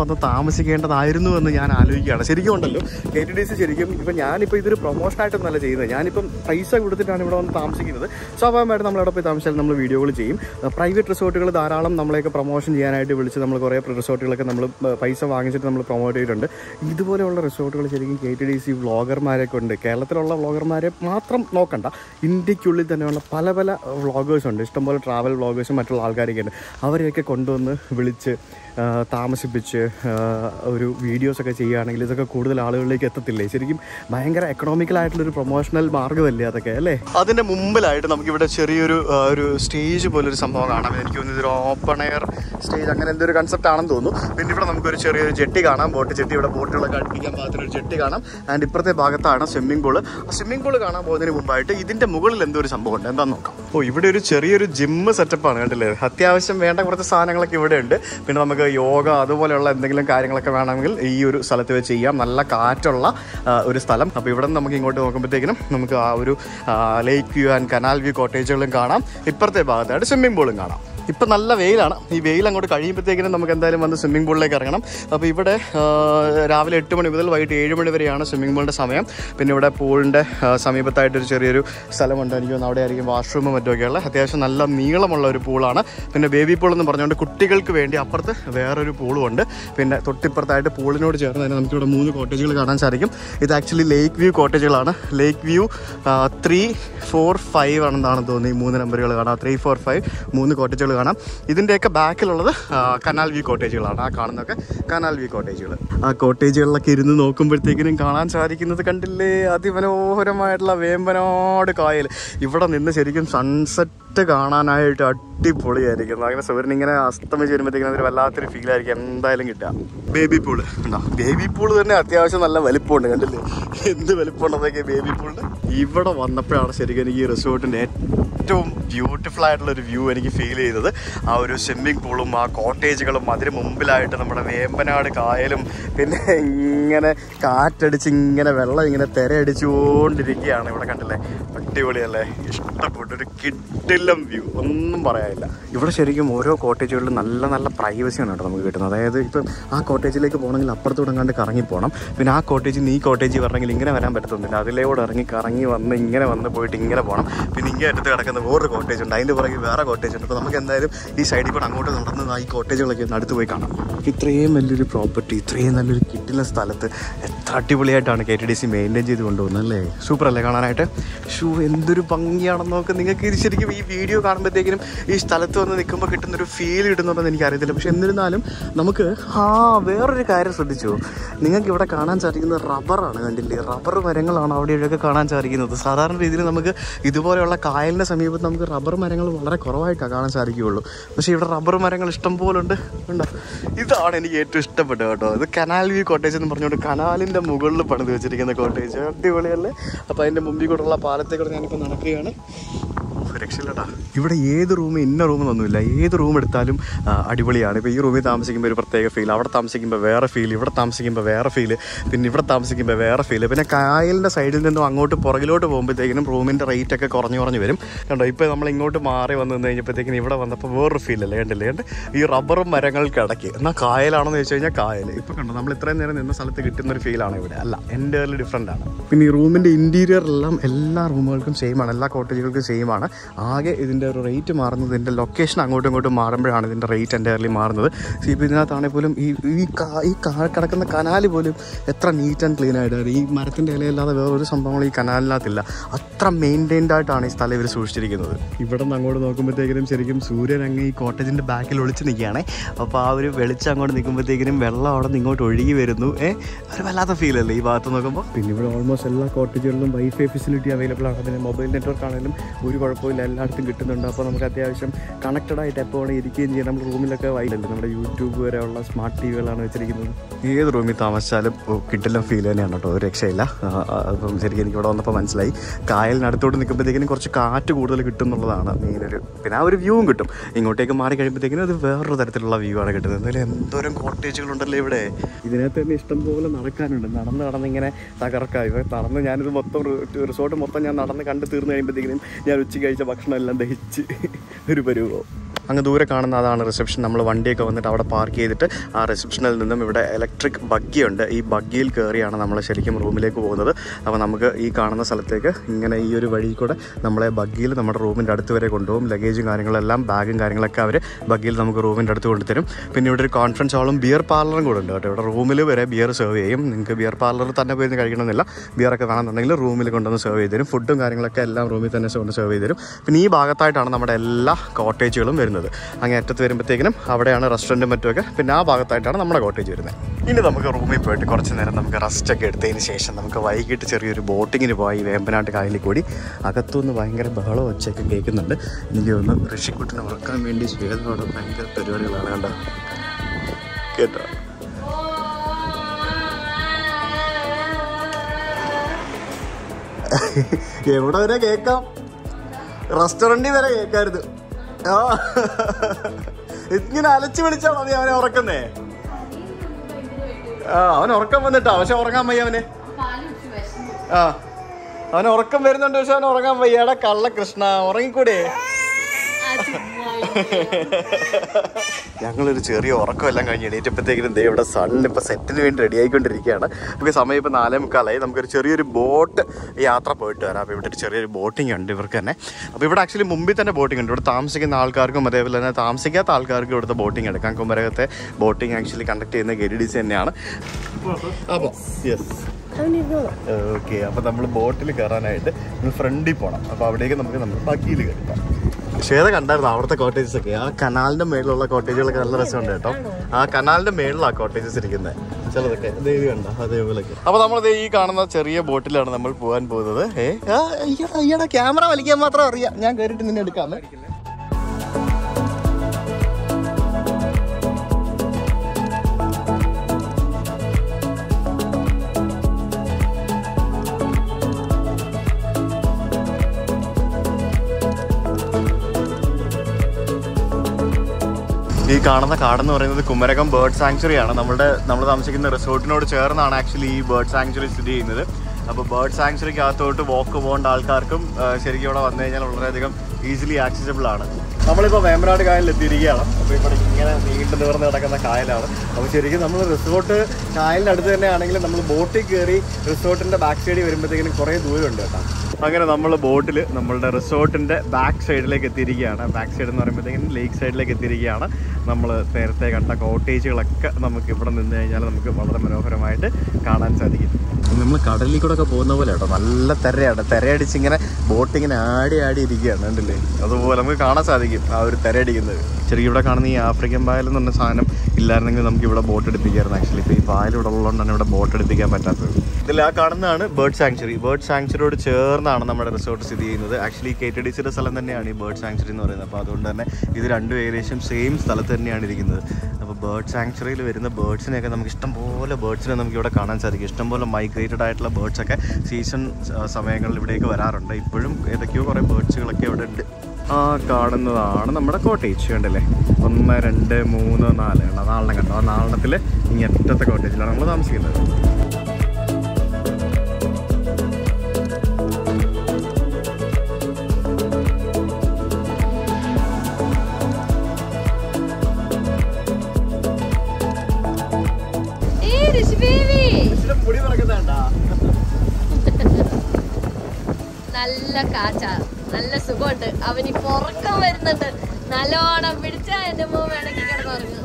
താമസിക്കേണ്ടതായിരുന്നു എന്ന് ഞാൻ ആലോചിക്കുകയാണ് ശരിക്കും ഉണ്ടല്ലോ കെ ടി ഡി സി ശരിക്കും ഇപ്പം ഞാനിപ്പോൾ ഇതൊരു പ്രൊമോഷനായിട്ടൊന്നല്ല ചെയ്യുന്നത് ഞാനിപ്പം പൈസ കൊടുത്തിട്ടാണ് ഇവിടെ വന്ന് താമസിക്കുന്നത് സ്വാഭാവികമായിട്ട് നമ്മൾ അവിടെ പോയി താമസിച്ചാൽ നമ്മൾ വീഡിയോകൾ ചെയ്യും പ്രൈവറ്റ് റിസോർട്ടുകൾ ധാരാളം നമ്മളെയൊക്കെ പ്രൊമോഷൻ ചെയ്യാനായിട്ട് വിളിച്ച് നമ്മൾ കുറേ റിസോർട്ടുകളൊക്കെ നമ്മൾ പൈസ വാങ്ങിച്ചിട്ട് നമ്മൾ പ്രൊമോട്ട് ചെയ്തിട്ടുണ്ട് ഇതുപോലെയുള്ള റിസോർട്ടുകൾ ശരിക്കും കെ ടി ഡി സി വ്ളോഗർമാരൊക്കെ ഉണ്ട് കേരളത്തിലുള്ള വ്ളോഗർമാരെ മാത്രം നോക്കണ്ട ഇന്ത്യക്കുള്ളിൽ തന്നെയുള്ള പല പല വ്ളോഗേഴ്സ് ഉണ്ട് ഇഷ്ടംപോലെ ട്രാവൽ വ്ളോഗേഴ്സും മറ്റുള്ള ആൾക്കാരൊക്കെ ഉണ്ട് അവരെയൊക്കെ കൊണ്ടുവന്ന് വിളിച്ച് ആ, താമസിപ്പിച്ച് ആ, ഒരു വീഡിയോസൊക്കെ ചെയ്യുകയാണെങ്കിൽ ഇതൊക്കെ കൂടുതൽ ആളുകളിലേക്ക് എത്തത്തില്ലേ ശരിക്കും ഭയങ്കര എക്കണോമിക്കൽ ആയിട്ടുള്ളൊരു പ്രൊമോഷണൽ മാർഗ്ഗമല്ലേ അതൊക്കെ അല്ലേ അതിൻ്റെ മുമ്പിലായിട്ട് നമുക്കിവിടെ ചെറിയൊരു ആ, ഒരു സ്റ്റേജ് പോലൊരു സംഭവം കാണാം എനിക്ക് തോന്നുന്നു ഇതൊരു ഓപ്പൺ എയർ സ്റ്റേജ് അങ്ങനെ എന്തൊരു കൺസെപ്റ്റ് ആണെന്ന് തോന്നുന്നു പിന്നെ ഇവിടെ നമുക്കൊരു ചെറിയൊരു ജെട്ടി കാണാം ബോട്ട് ജെട്ടി ഇവിടെ ബോട്ടുകളൊക്കെ അടുപ്പിക്കാൻ പാകത്തിനൊരു ജെട്ടി കാണാം ആൻഡ് ഇപ്പുറത്തെ ഭാഗത്താണ് സ്വിമ്മിംഗ് പൂള് ആ സ്വിമ്മിംഗ് പൂള് കാണാൻ പോകുന്നതിന് മുമ്പായിട്ട് ഇതിൻ്റെ മുകളിൽ എന്തോ ഒരു സംഭവം ഉണ്ട് എന്താന്ന് നോക്കാം ഓ ഇവിടെ ഒരു ചെറിയൊരു ജിമ്മ് സെറ്റപ്പാണ് കണ്ടില്ലേ അത്യാവശ്യം വേണ്ട കുറച്ച് സാധനങ്ങളൊക്കെ ഇവിടെ ഉണ്ട് പിന്നെ നമുക്ക് യോഗ അതുപോലെയുള്ള എന്തെങ്കിലും കാര്യങ്ങളൊക്കെ വേണമെങ്കിൽ ഈ ഒരു സ്ഥലത്ത് വെച്ച് ചെയ്യാം നല്ല കാറ്റുള്ള ആ, ഒരു സ്ഥലം അപ്പോൾ ഇവിടെ നിന്ന് നമുക്ക് ഇങ്ങോട്ട് നോക്കുമ്പോഴത്തേക്കിനും നമുക്ക് ആ ഒരു lake view and canal view കോട്ടേജുകളും കാണാം ഇപ്പുറത്തെ ഭാഗത്തായിട്ട് സ്വിമ്മിംഗ് പൂളും കാണാം ഇപ്പം നല്ല വെയിലാണ് ഈ വെയിൽ അങ്ങോട്ട് കഴിയുമ്പോഴത്തേക്കിനും നമുക്ക് എന്തായാലും വന്ന് സ്വിമ്മിംഗ് പൂളിലേക്ക് ഇറങ്ങണം അപ്പോൾ ഇവിടെ ആ, രാവിലെ എട്ട് മണി മുതൽ വൈകിട്ട് ഏഴ് മണി വരെയാണ് സ്വിമ്മിംഗ് പൂളിൻ്റെ സമയം പിന്നെ ഇവിടെ പൂളിൻ്റെ സമീപത്തായിട്ടൊരു ചെറിയൊരു സ്ഥലമുണ്ട് എനിക്ക് തോന്നുന്നു അവിടെ ആയിരിക്കും വാഷ്റൂമും മറ്റുമൊക്കെയുള്ള അത്യാവശ്യം നല്ല നീളമുള്ള ഒരു പൂളാണ് പിന്നെ ബേബി പൂൾ എന്ന് പറഞ്ഞുകൊണ്ട് കുട്ടികൾക്ക് വേണ്ടി അപ്പുറത്ത് വേറൊരു പൂളും ഉണ്ട് പിന്നെ തൊട്ടിപ്പുറത്തായിട്ട് പൂളിനോട് ചേർന്ന് തന്നെ നമുക്കിവിടെ മൂന്ന് കോട്ടേജുകൾ കാണാൻ സാധിക്കും ഇത് ആക്ച്വലി ലേക്ക് വ്യൂ കോട്ടേജുകളാണ് lake view three four five ആണെന്നാണ് തോന്നുന്നത് ഈ മൂന്ന് നമ്പറുകൾ കാണാം ത്രീ ഫോർ ഫൈവ് മൂന്ന് കോട്ടേജുകൾ കാണാം ഇതിൻ്റെയൊക്കെ ബാക്കിലുള്ളത് ആ, കനാൽ വ്യൂ കോട്ടേജുകളാണ് ആ കാണുന്നതൊക്കെ കനാൽ വ്യൂ കോട്ടേജുകൾ ആ കോട്ടേജുകളിലൊക്കെ ഇരുന്ന് നോക്കുമ്പോഴത്തേക്കിനും കാണാൻ സാധിക്കുന്നത് കണ്ടില്ലേ അതിമനോഹരമായിട്ടുള്ള വേമ്പനാട് കായൽ ഇവിടെ നിന്ന് ശരിക്കും സൺസെറ്റ് കാണാനായിട്ട് അടിപൊളിയായിരിക്കും അങ്ങനെ സൂര്യൻ ഇങ്ങനെ അസ്തമിച്ച് വരുമ്പോഴത്തേക്കും അതൊരു വല്ലാത്തൊരു ഫീൽ ആയിരിക്കും എന്തായാലും കിട്ടുക ബേബി പൂള് ഉണ്ടോ ബേബി പൂള് തന്നെ അത്യാവശ്യം നല്ല വലിപ്പമുണ്ട് കണ്ടില്ലേ എന്ത് വലിപ്പമുണ്ടെന്നൊക്കെ ബേബി പൂളിന് ഇവിടെ വന്നപ്പോഴാണ് ശരിക്കും എനിക്ക് ഈ റിസോർട്ടിൻ്റെ ഏറ്റവും ബ്യൂട്ടിഫുൾ ആയിട്ടുള്ള ഒരു വ്യൂ എനിക്ക് ഫീൽ ചെയ്തത് ആ ഒരു സ്വിമ്മിംഗ് പൂളും ആ കോട്ടേജുകളും അതിന് മുമ്പിലായിട്ട് നമ്മുടെ വേമ്പനാട് കായലും പിന്നെ ഇങ്ങനെ കാറ്റടിച്ച് ഇങ്ങനെ വെള്ളം ഇങ്ങനെ തിരയടിച്ചുകൊണ്ടിരിക്കുകയാണ് ഇവിടെ കണ്ടില്ലേ അടിപൊളിയല്ലേ ഇഷ്ടപ്പെട്ടു ഒരു കിട്ടില്ലം വ്യൂ ഒന്നും പറയാനില്ല ഇവിടെ ശരിക്കും ഓരോ കോട്ടേജുകളിലും നല്ല നല്ല പ്രൈവസി ആണ് കേട്ടോ നമുക്ക് കിട്ടുന്നത് അതായത് ഇപ്പം ആ കോട്ടേജിലേക്ക് പോകണമെങ്കിൽ അപ്പുറത്തൂടെ കണ്ട് കറങ്ങി പോകണം പിന്നെ ആ കോട്ടേജിൽ നിന്ന് ഈ കോട്ടേജ് വരണമെങ്കിൽ ഇങ്ങനെ വരാൻ പറ്റത്തൊന്നുമില്ല അതിലൂടെ ഇറങ്ങി കറങ്ങി വന്ന് ഇങ്ങനെ വന്ന് പോയിട്ട് ഇങ്ങനെ പോകണം പിന്നെ ഇങ്ങനെ അടുത്ത് കിടക്കുന്ന വേറൊരു കോട്ടേജ് ഉണ്ട് അതിൻ്റെ പുറകെ വേറെ കോട്ടേജ് ഉണ്ട് അപ്പോൾ നമുക്ക് എന്തായാലും ഈ സൈഡിൽ കൂടെ അങ്ങോട്ട് നടന്ന് ആ ഈ കോട്ടേജുകളൊക്കെ ഒന്ന് അടുത്ത് പോയി കാണാം ഇത്രയും വലിയൊരു പ്രോപ്പർട്ടി ഇത്രയും നല്ലൊരു കിട്ടുന്ന സ്ഥലത്ത് എത്ര അടിപൊളിയായിട്ടാണ് K T D C maintain ചെയ്ത് കൊണ്ടുപോകുന്നത് അല്ലേ സൂപ്പർ അല്ലേ കാണാനായിട്ട് ഷൂ എന്തൊരു ഭംഗിയാണെന്ന് നോക്ക് നിങ്ങൾക്ക് ഇത് ശരിക്കും ഈ വീഡിയോ കാണുമ്പോഴത്തേക്കിനും ഈ സ്ഥലത്ത് വന്ന് നിൽക്കുമ്പോൾ കിട്ടുന്നൊരു ഫീൽ കിട്ടുന്നുണ്ടെന്ന് എനിക്കറിയത്തില്ല പക്ഷെ എന്നിരുന്നാലും നമുക്ക് ആ വേറൊരു കാര്യം ശ്രദ്ധിച്ചു നിങ്ങൾക്ക് ഇവിടെ കാണാൻ സാധിക്കുന്നത് റബ്ബറാണ് കണ്ടില്ലേ റബ്ബർ മരങ്ങളാണ് അവിടെ ഇവിടെയൊക്കെ കാണാൻ സാധിക്കുന്നത് സാധാരണ രീതിയിൽ നമുക്ക് ഇതുപോലെയുള്ള കായലിൻ്റെ സമീപത്ത് നമുക്ക് റബ്ബർ മരങ്ങൾ വളരെ കുറവായിട്ടാണ് കാണാൻ സാധിക്കുകയുള്ളൂ പക്ഷേ ഇവിടെ റബ്ബർ മരങ്ങൾ ഇഷ്ടം പോലെ ഉണ്ട് ഉണ്ടോ ഇതാണ് എനിക്ക് ഏറ്റവും ഇഷ്ടപ്പെട്ടത് കേട്ടോ ഇത് കനാൽ വ്യൂ കോട്ടേജ് എന്ന് പറഞ്ഞുകൊണ്ട് കനാലിൻ്റെ മുകളിൽ പണിത് വെച്ചിരിക്കുന്ന കോട്ടേജ് അടിപൊളിയല്ലേ അപ്പോൾ അതിൻ്റെ മുമ്പിൽ കൂടെയുള്ള പാലത്തേക്കൂടെ ഞാനിപ്പോൾ നടക്കുകയാണ് രക്ഷയില്ലടാ ഇവിടെ ഏത് റൂം ഇന്ന റൂം എന്നൊന്നുമില്ല ഏത് റൂം എടുത്താലും ആ, അടിപൊളിയാണ് ഇപ്പോൾ ഈ റൂമിൽ താമസിക്കുമ്പോൾ ഒരു പ്രത്യേക ഫീൽ അവിടെ താമസിക്കുമ്പോൾ വേറെ ഫീൽ ഇവിടെ താമസിക്കുമ്പോൾ വേറെ ഫീൽ പിന്നെ ഇവിടെ താമസിക്കുമ്പോൾ വേറെ ഫീൽ പിന്നെ കായലിൻ്റെ സൈഡിൽ നിന്നും അങ്ങോട്ട് പുറകിലോട്ട് പോകുമ്പോഴത്തേക്കിനും റൂമിൻ്റെ റേറ്റ് ഒക്കെ കുറഞ്ഞു കുറഞ്ഞു വരും കണ്ടോ ഇപ്പോൾ നമ്മൾ ഇങ്ങോട്ട് മാറി വന്നു നിന്ന് കഴിഞ്ഞപ്പോഴത്തേക്കിനും ഇവിടെ വന്നപ്പോൾ വേറൊരു ഫീൽ അല്ലേ കണ്ടില്ലേ കണ്ട് ഈ റബ്ബറും മരങ്ങൾക്കിടയ്ക്ക് എന്നാൽ കായലാണെന്ന് ചോദിച്ചു കഴിഞ്ഞാൽ കായൽ ഇപ്പോൾ കണ്ടോ നമ്മൾ ഇത്രയും നേരം നിന്ന സ്ഥലത്ത് കിട്ടുന്ന ഒരു ഫീലാണ് ഇവിടെ അല്ല എൻ്റെ ഡിഫറെൻ്റ് ആണ് പിന്നെ ഈ റൂമിൻ്റെ ഇൻറ്റീരിയർ എല്ലാം എല്ലാ റൂമുകൾക്കും സെയിം ആണ് എല്ലാ കോട്ടേജുകൾക്കും സെയിം ആണ് ആകെ ഇതിൻ്റെ ഒരു റേറ്റ് മാറുന്നത് ഇതിൻ്റെ ലൊക്കേഷൻ അങ്ങോട്ടും ഇങ്ങോട്ടും മാറുമ്പോഴാണ് ഇതിൻ്റെ റേറ്റ് എൻ്റയർലി മാറുന്നത് സി ഇപ്പോൾ ഇതിനകത്താണെങ്കിൽ പോലും ഈ ഈ കാ ഈ കാ കിടക്കുന്ന കനാല് പോലും എത്ര നീറ്റ് ആൻഡ് ക്ലീൻ ആയിട്ട് ഈ മരത്തിൻ്റെ ഇലയല്ലാതെ വേറൊരു സംഭവങ്ങൾ ഈ കനാലിനകത്തില്ല അത്ര മെയിൻറ്റൈൻഡ് ആയിട്ടാണ് ഈ സ്ഥലം ഇവർ സൂക്ഷിച്ചിരിക്കുന്നത് ഇവിടെ നിന്ന് അങ്ങോട്ട് നോക്കുമ്പോഴത്തേക്കിനും ശരിക്കും സൂര്യൻ അങ്ങ് ഈ കോട്ടേജിൻ്റെ ബാക്കിൽ ഒളിച്ച് നിൽക്കുകയാണേ അപ്പോൾ ആ ഒരു വെളിച്ചം അങ്ങോട്ട് നിൽക്കുമ്പോഴത്തേക്കിനും വെള്ളം അവിടെ നിന്ന് ഇങ്ങോട്ട് ഒഴുകി വരുന്നു ഏ ഒരു വല്ലാത്ത ഫീൽ അല്ലേ ഈ ഭാഗത്ത് നോക്കുമ്പോൾ പിന്നെ ഇവിടെ ഓൾമോസ്റ്റ് എല്ലാ കോട്ടേജുകളിലും വൈഫൈ ഫെസിലിറ്റി അവൈലബിൾ ആണ് പിന്നെ മൊബൈൽ നെറ്റ്വർക്ക് ആണെങ്കിലും ഒരു കുഴപ്പമില്ല എല്ലായിടത്തും കിട്ടുന്നുണ്ട് അപ്പോൾ നമുക്ക് അത്യാവശ്യം കണക്റ്റഡ് ആയിട്ട് എപ്പോൾ വേണമെങ്കിൽ ഇരിക്കുകയും ചെയ്യാം നമ്മുടെ റൂമിലൊക്കെ വൈലല്ലേ നമ്മുടെ യൂട്യൂബ് വരെയുള്ള സ്മാർട്ട് ടി വികളാണ് വെച്ചിരിക്കുന്നത് ഏത് റൂമിൽ താമസിച്ചാലും കിട്ടില്ല ഫീൽ തന്നെയാണ് കേട്ടോ ഒരു രക്ഷയില്ല ആ, ആ, അപ്പം ശരിക്കും എനിക്ക് ഇവിടെ വന്നപ്പോൾ മനസ്സിലായി കായലിനടുത്തോട്ട് നിൽക്കുമ്പോഴത്തേക്കിനും കുറച്ച് കാറ്റ് കൂടുതൽ കിട്ടും എന്നുള്ളതാണ് മെയിനൊരു പിന്നെ ആ ഒരു വ്യൂവും കിട്ടും ഇങ്ങോട്ടേക്ക് മാറി കഴിയുമ്പോഴത്തേക്കിനും അത് വേറൊരു തരത്തിലുള്ള വ്യൂ ആണ് കിട്ടുന്നത് എന്തായാലും എന്തോരം കോട്ടേജുകളുണ്ടല്ലോ ഇവിടെ ഇതിനകത്ത് തന്നെ ഇഷ്ടം പോലെ നടക്കാനുണ്ട് നടന്ന് നടന്ന് ഇങ്ങനെ തകർക്കാം ഇവ നടന്ന് ഞാനിത് മൊത്തം റിസോർട്ട് മൊത്തം ഞാൻ നടന്ന് കണ്ട് തീർന്നു കഴിയുമ്പോഴത്തേക്കിനും ഞാൻ ഉച്ച കഴിച്ച ഭക്ഷണം എല്ലാം ദഹിച്ച് ഒരു പരുവോ അങ്ങ് ദൂരെ കാണുന്ന അതാണ് റിസപ്ഷൻ നമ്മൾ വണ്ടിയൊക്കെ വന്നിട്ട് അവിടെ പാർക്ക് ചെയ്തിട്ട് ആ റിസപ്ഷനിൽ നിന്നും ഇവിടെ ഇലക്ട്രിക് ബഗ്ഗിയുണ്ട് ഈ ബഗ്ഗിയിൽ കയറിയാണ് നമ്മൾ ശരിക്കും റൂമിലേക്ക് പോകുന്നത് അപ്പോൾ നമുക്ക് ഈ കാണുന്ന സ്ഥലത്തേക്ക് ഇങ്ങനെ ഈ ഒരു വഴി കൂടെ നമ്മളെ ബഗ്ഗിയിൽ നമ്മുടെ റൂമിൻ്റെ അടുത്ത് വരെ കൊണ്ടുപോകും ലഗേജും കാര്യങ്ങളെല്ലാം ബാഗും കാര്യങ്ങളൊക്കെ അവർ ബഗ്ഗിയിൽ നമുക്ക് റൂമിൻ്റെ അടുത്ത് കൊണ്ടുതരും പിന്നെ ഇവിടെ ഒരു കോൺഫറൻസ് ഹാളും ബിയർ പാർലറും കൂടെ ഉണ്ട് കേട്ടോ ഇവിടെ റൂമിൽ വരെ ബിയർ സെർവ് ചെയ്യും നിങ്ങൾക്ക് ബിയർ പാർലറിൽ തന്നെ പോയി ഇരുന്ന് കഴിക്കണമെന്നില്ല ബിയറൊക്കെ വേണമെന്നുണ്ടെങ്കിൽ റൂമിൽ കൊണ്ടുവന്ന് സെർവ് ചെയ്ത് തരും ഫുഡും കാര്യങ്ങളൊക്കെ എല്ലാം റൂമിൽ തന്നെ കൊണ്ട് സെർവ് ചെയ്ത് തരും പിന്നെ ഈ ഭാഗത്തായിട്ടാണ് നമ്മുടെ എല്ലാ കോട്ടേജുകളും വരുന്നത് അങ്ങേ അറ്റത്ത് വരുമ്പോഴത്തേക്കിനും അവിടെയാണ് റെസ്റ്റോറൻറ്റും മറ്റുമൊക്കെ പിന്നെ ആ ഭാഗത്തായിട്ടാണ് നമ്മുടെ കോട്ടേജ് വരുന്നത് ഇനി നമുക്ക് റൂമിൽ പോയിട്ട് കുറച്ച് നേരം നമുക്ക് റെസ്റ്റ് ഒക്കെ എടുത്തതിന് ശേഷം നമുക്ക് വൈകിട്ട് ചെറിയൊരു ബോട്ടിങ്ങിന് പോയി വേമ്പനാട്ട് കായലിൽ കൂടി അകത്തുനിന്ന് ഭയങ്കര ബഹളം ഒച്ചയൊക്കെ കേൾക്കുന്നുണ്ട് എനിക്ക് തോന്നുന്നു ഋഷിക്കുട്ടിനെ ഉറക്കാൻ വേണ്ടി ശ്വേതോടെ ഭയങ്കര പരിപാടികളാണ് കണ്ടോ കേട്ടോ എവിടെ വരെ കേൾക്കാം റെസ്റ്റോറൻറ്റിൽ വരെ കേൾക്കാരുത് ആ ഇങ്ങനെ അലച്ചു വിളിച്ചാണോ നീ അവനെ ഉറക്കുന്നേ ആ അവൻ ഉറക്കം വന്നിട്ടാ പക്ഷെ ഉറങ്ങാൻ വയ്യ അവന് ആ അവന് ഉറക്കം വരുന്നുണ്ട് പക്ഷെ അവൻ ഉറങ്ങാൻ വയ്യ എടാ കള്ള കൃഷ്ണ ഉറങ്ങിക്കൂടെ ഞങ്ങളൊരു ചെറിയ ഉറക്കമെല്ലാം കഴിഞ്ഞ് എണീറ്റപ്പോഴത്തേക്കിനും ദേ ഇവിടെ സണ്ണ് ഇപ്പോൾ സെറ്റിന് വേണ്ടി റെഡി ആയിക്കൊണ്ടിരിക്കുകയാണ് നമുക്ക് സമയം ഇപ്പോൾ നാലേ മുക്കാലായി നമുക്കൊരു ചെറിയൊരു ബോട്ട് യാത്ര പോയിട്ട് വരാം അപ്പോൾ ഇവിടെ ഒരു ചെറിയൊരു ബോട്ടിംഗ് ഉണ്ട് ഇവർക്ക് തന്നെ അപ്പോൾ ഇവിടെ ആക്ച്വലി മുമ്പിൽ തന്നെ ബോട്ടിംഗ് ഉണ്ട് ഇവിടെ താമസിക്കുന്ന ആൾക്കാർക്കും അതേപോലെ തന്നെ താമസിക്കാത്ത ആൾക്കാർക്കും ഇവിടുത്തെ ബോട്ടിംഗ് എടുക്കാം കുമരകത്തെ ബോട്ടിംഗ് ആക്ച്വലി കണ്ടക്ട് ചെയ്യുന്ന ഗെരിഡിസ് തന്നെയാണ് അപ്പോൾ യെസ് ഓക്കെ അപ്പോൾ നമ്മൾ ബോട്ടിൽ കയറാനായിട്ട് നമ്മൾ ഫ്രണ്ടിൽ പോകണം അപ്പോൾ അവിടേക്ക് നമുക്ക് നമ്മൾ ബഗ്ഗിയിൽ കയറിക്കാം ശ്വേത കണ്ടായിരുന്നു അവിടുത്തെ കോട്ടേജസ് ഒക്കെ ആ കനാലിന്റെ മേളിലുള്ള കോട്ടേജുകളൊക്കെ നല്ല രസമുണ്ട് കേട്ടോ ആ കനാലിന്റെ മേളിലാണ് കോട്ടേജസ് ഇരിക്കുന്നത് ചിലതൊക്കെ ദേ ഇത് കണ്ട അതേപോലൊക്കെ അപ്പൊ നമ്മൾ ഈ കാണുന്ന ചെറിയ ബോട്ടിലാണ് നമ്മൾ പോകാൻ പോകുന്നത് ഏ ആ, അയ്യടാ അയ്യടാ ക്യാമറ വലിക്കാൻ മാത്രം അറിയാം ഞാൻ കയറിയിട്ട് നിന്നെ എടുക്കാമേ ഈ കാണുന്ന കാടെന്ന് പറയുന്നത് കുമരകം ബേർഡ് സാങ്ച്വറി ആണ് നമ്മുടെ നമ്മൾ താമസിക്കുന്ന റിസോർട്ടിനോട് ചേർന്നാണ് ആക്ച്വലി ഈ ബേർഡ് സാങ്ച്വറി സ്ഥിതി ചെയ്യുന്നത് അപ്പോൾ ബേർഡ് സാങ്ച്വറിക്ക് അകത്തോട്ട് വാക്ക് പോകേണ്ട ആൾക്കാർക്കും ആ, ശരിക്കും ഇവിടെ വന്നു കഴിഞ്ഞാൽ വളരെയധികം ഈസിലി ആക്സസിബിൾ ആണ് നമ്മളിപ്പോൾ വേമ്പനാട് കായലിൽ എത്തിയിരിക്കുകയാണ് അപ്പോൾ ഇവിടെ ഇങ്ങനെ നീണ്ടു നിവർന്ന് കിടക്കുന്ന കായലാണ് അപ്പോൾ ശരിക്കും നമ്മൾ റിസോർട്ട് കായലിൻ്റെ അടുത്ത് തന്നെ ആണെങ്കിലും നമ്മൾ ബോട്ടിൽ കയറി റിസോർട്ടിൻ്റെ ബാക്ക് സൈഡിൽ വരുമ്പോഴത്തേക്കിനും കുറേ ദൂരമുണ്ട് കേട്ടോ അങ്ങനെ നമ്മൾ ബോട്ടിൽ നമ്മളുടെ റിസോർട്ടിൻ്റെ ബാക്ക് സൈഡിലേക്ക് എത്തിയിരിക്കുകയാണ് ബാക്ക് സൈഡ് എന്ന് പറയുമ്പോഴത്തേക്കും ലേക്ക് സൈഡിലേക്ക് എത്തിയിരിക്കുകയാണ് നമ്മൾ നേരത്തെ കണ്ട കോട്ടേജുകളൊക്കെ നമുക്ക് ഇവിടെ നിന്ന് കഴിഞ്ഞാൽ നമുക്ക് വളരെ മനോഹരമായിട്ട് കാണാൻ സാധിക്കും നമ്മൾ കടലിൽ കൂടെ ഒക്കെ പോകുന്ന പോലെ കേട്ടോ നല്ല തിരയാണ് തിരയടിച്ച് ഇങ്ങനെ ബോട്ട് ഇങ്ങനെ ആടി ആടി ഇരിക്കുകയാണ് കണ്ടില്ലേ അതുപോലെ നമുക്ക് കാണാൻ സാധിക്കും ആ ഒരു തിരയടിക്കുന്നത് ശരിക്കും ഇവിടെ കാണുന്ന ഈ ആഫ്രിക്കൻ പായൽ എന്ന് പറഞ്ഞ സാധനം ഇല്ലായിരുന്നെങ്കിൽ നമുക്ക് ഇവിടെ ബോട്ട് എടുപ്പിക്കായിരുന്നു ആക്ച്വലി ഇപ്പോൾ ഈ പായൽ ഇവിടെ ഉള്ളതുകൊണ്ടാണ് ഇവിടെ ബോട്ട് എടുപ്പിക്കാൻ പറ്റാത്തത് ഇതിൽ ആ കാണുന്നതാണ് ബേർഡ് സാങ്ച്വറി ബേർഡ് സാങ്ച്വറിയോട് ചേർന്നാണ് നമ്മുടെ റിസോർട്ട് സ്ഥിതി ചെയ്യുന്നത് ആക്ച്വലി കെ ടി ഡി സിയുടെ സ്ഥലം തന്നെയാണ് ഈ ബേർഡ് സാങ്ച്വറി എന്ന് പറയുന്നത് അപ്പോൾ അതുകൊണ്ട് തന്നെ ഇത് രണ്ടും ഏകദേശം സെയിം സ്ഥലത്ത് തന്നെയാണ് ഇരിക്കുന്നത് അപ്പോൾ ബേർഡ് സാങ്ച്വറിയിൽ വരുന്ന ബേർഡ്സിനെയൊക്കെ നമുക്ക് ഇഷ്ടംപോലെ ബേർഡ്സിനെ നമുക്ക് ഇവിടെ കാണാൻ സാധിക്കും ഇഷ്ടംപോലെ മൈഗ്രേറ്റഡ് ആയിട്ടുള്ള ബേർഡ്സ് ഒക്കെ സീസൺ സമയങ്ങളിൽ ഇവിടേക്ക് വരാറുണ്ട് ഇപ്പോഴും ഏതൊക്കെയോ കുറേ ബേർഡ്സുകളൊക്കെ ഇവിടെ ഉണ്ട് ആ കാണുന്നതാണ് നമ്മുടെ കോട്ടേജ് കണ്ടല്ലേ ഒന്ന് രണ്ട് മൂന്ന് നാല് എണ്ണം നാലെണ്ണം കണ്ടോ ആ നാലെണ്ണത്തിൽ ഇങ്ങറ്റത്തെ കോട്ടേജിലാണ് നമ്മൾ താമസിക്കുന്നത് ഏയ് ഋഷി ബേബി മുടി പറക്കുന്നതാണ്ടാ നല്ല കാച്ച നല്ല സുഖമുണ്ട് അവന് ഇപ്പൊ ഉറക്കം വരുന്നുണ്ട് നല്ലോണം പിടിച്ചാ എന്റെ മോ വേണമെങ്കിൽ കിടന്നുറങ്ങും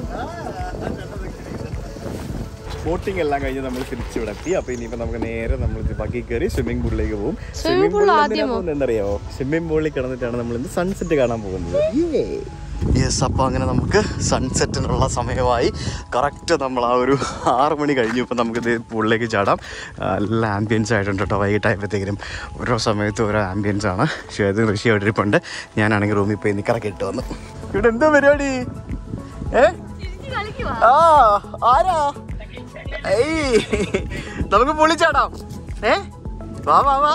ബോട്ടിംഗ് എല്ലാം കഴിഞ്ഞ് നമ്മൾ തിരിച്ചിവിടെ എത്തി അപ്പൊ ഇനിയിപ്പോ നമുക്ക് നേരെ നമ്മൾ ബഗ്ഗി കയറി സ്വിമ്മിംഗ് പൂളിലേക്ക് പോകും Swimming pool ആദ്യമോ? എന്തറിയോ സ്വിമ്മിംഗ് പൂളിൽ കിടന്നിട്ടാണ് നമ്മൾ ഇന്ന് സൺസെറ്റ് കാണാൻ പോകുന്നത് യെസ് അപ്പോൾ അങ്ങനെ നമുക്ക് സൺസെറ്റിനുള്ള സമയമായി കറക്റ്റ് നമ്മൾ ആ ഒരു ആറ് മണി കഴിഞ്ഞു ഇപ്പം നമുക്ക് ഇത് പൂളിലേക്ക് ചാടാം നല്ല ആംബിയൻസ് ആയിട്ടുണ്ട് കേട്ടോ വൈകിട്ടായപ്പോഴത്തേക്കിനും ഓരോ സമയത്തും ഓരോ ആംബിയൻസ് ആണ് ശ്വേത ഋഷി അവിടെ ഇരിപ്പുണ്ട് ഞാനാണെങ്കിൽ റൂമിൽ പോയി നിക്കറൊക്കെ ഇട്ട് വന്നു ഇവിടെ എന്താ പരിപാടി ഏ കളിക്കുവാ ആ ആരാ ഏയ് നമുക്ക് പൊളിച്ചാടാം ഏ വാ വാ വാ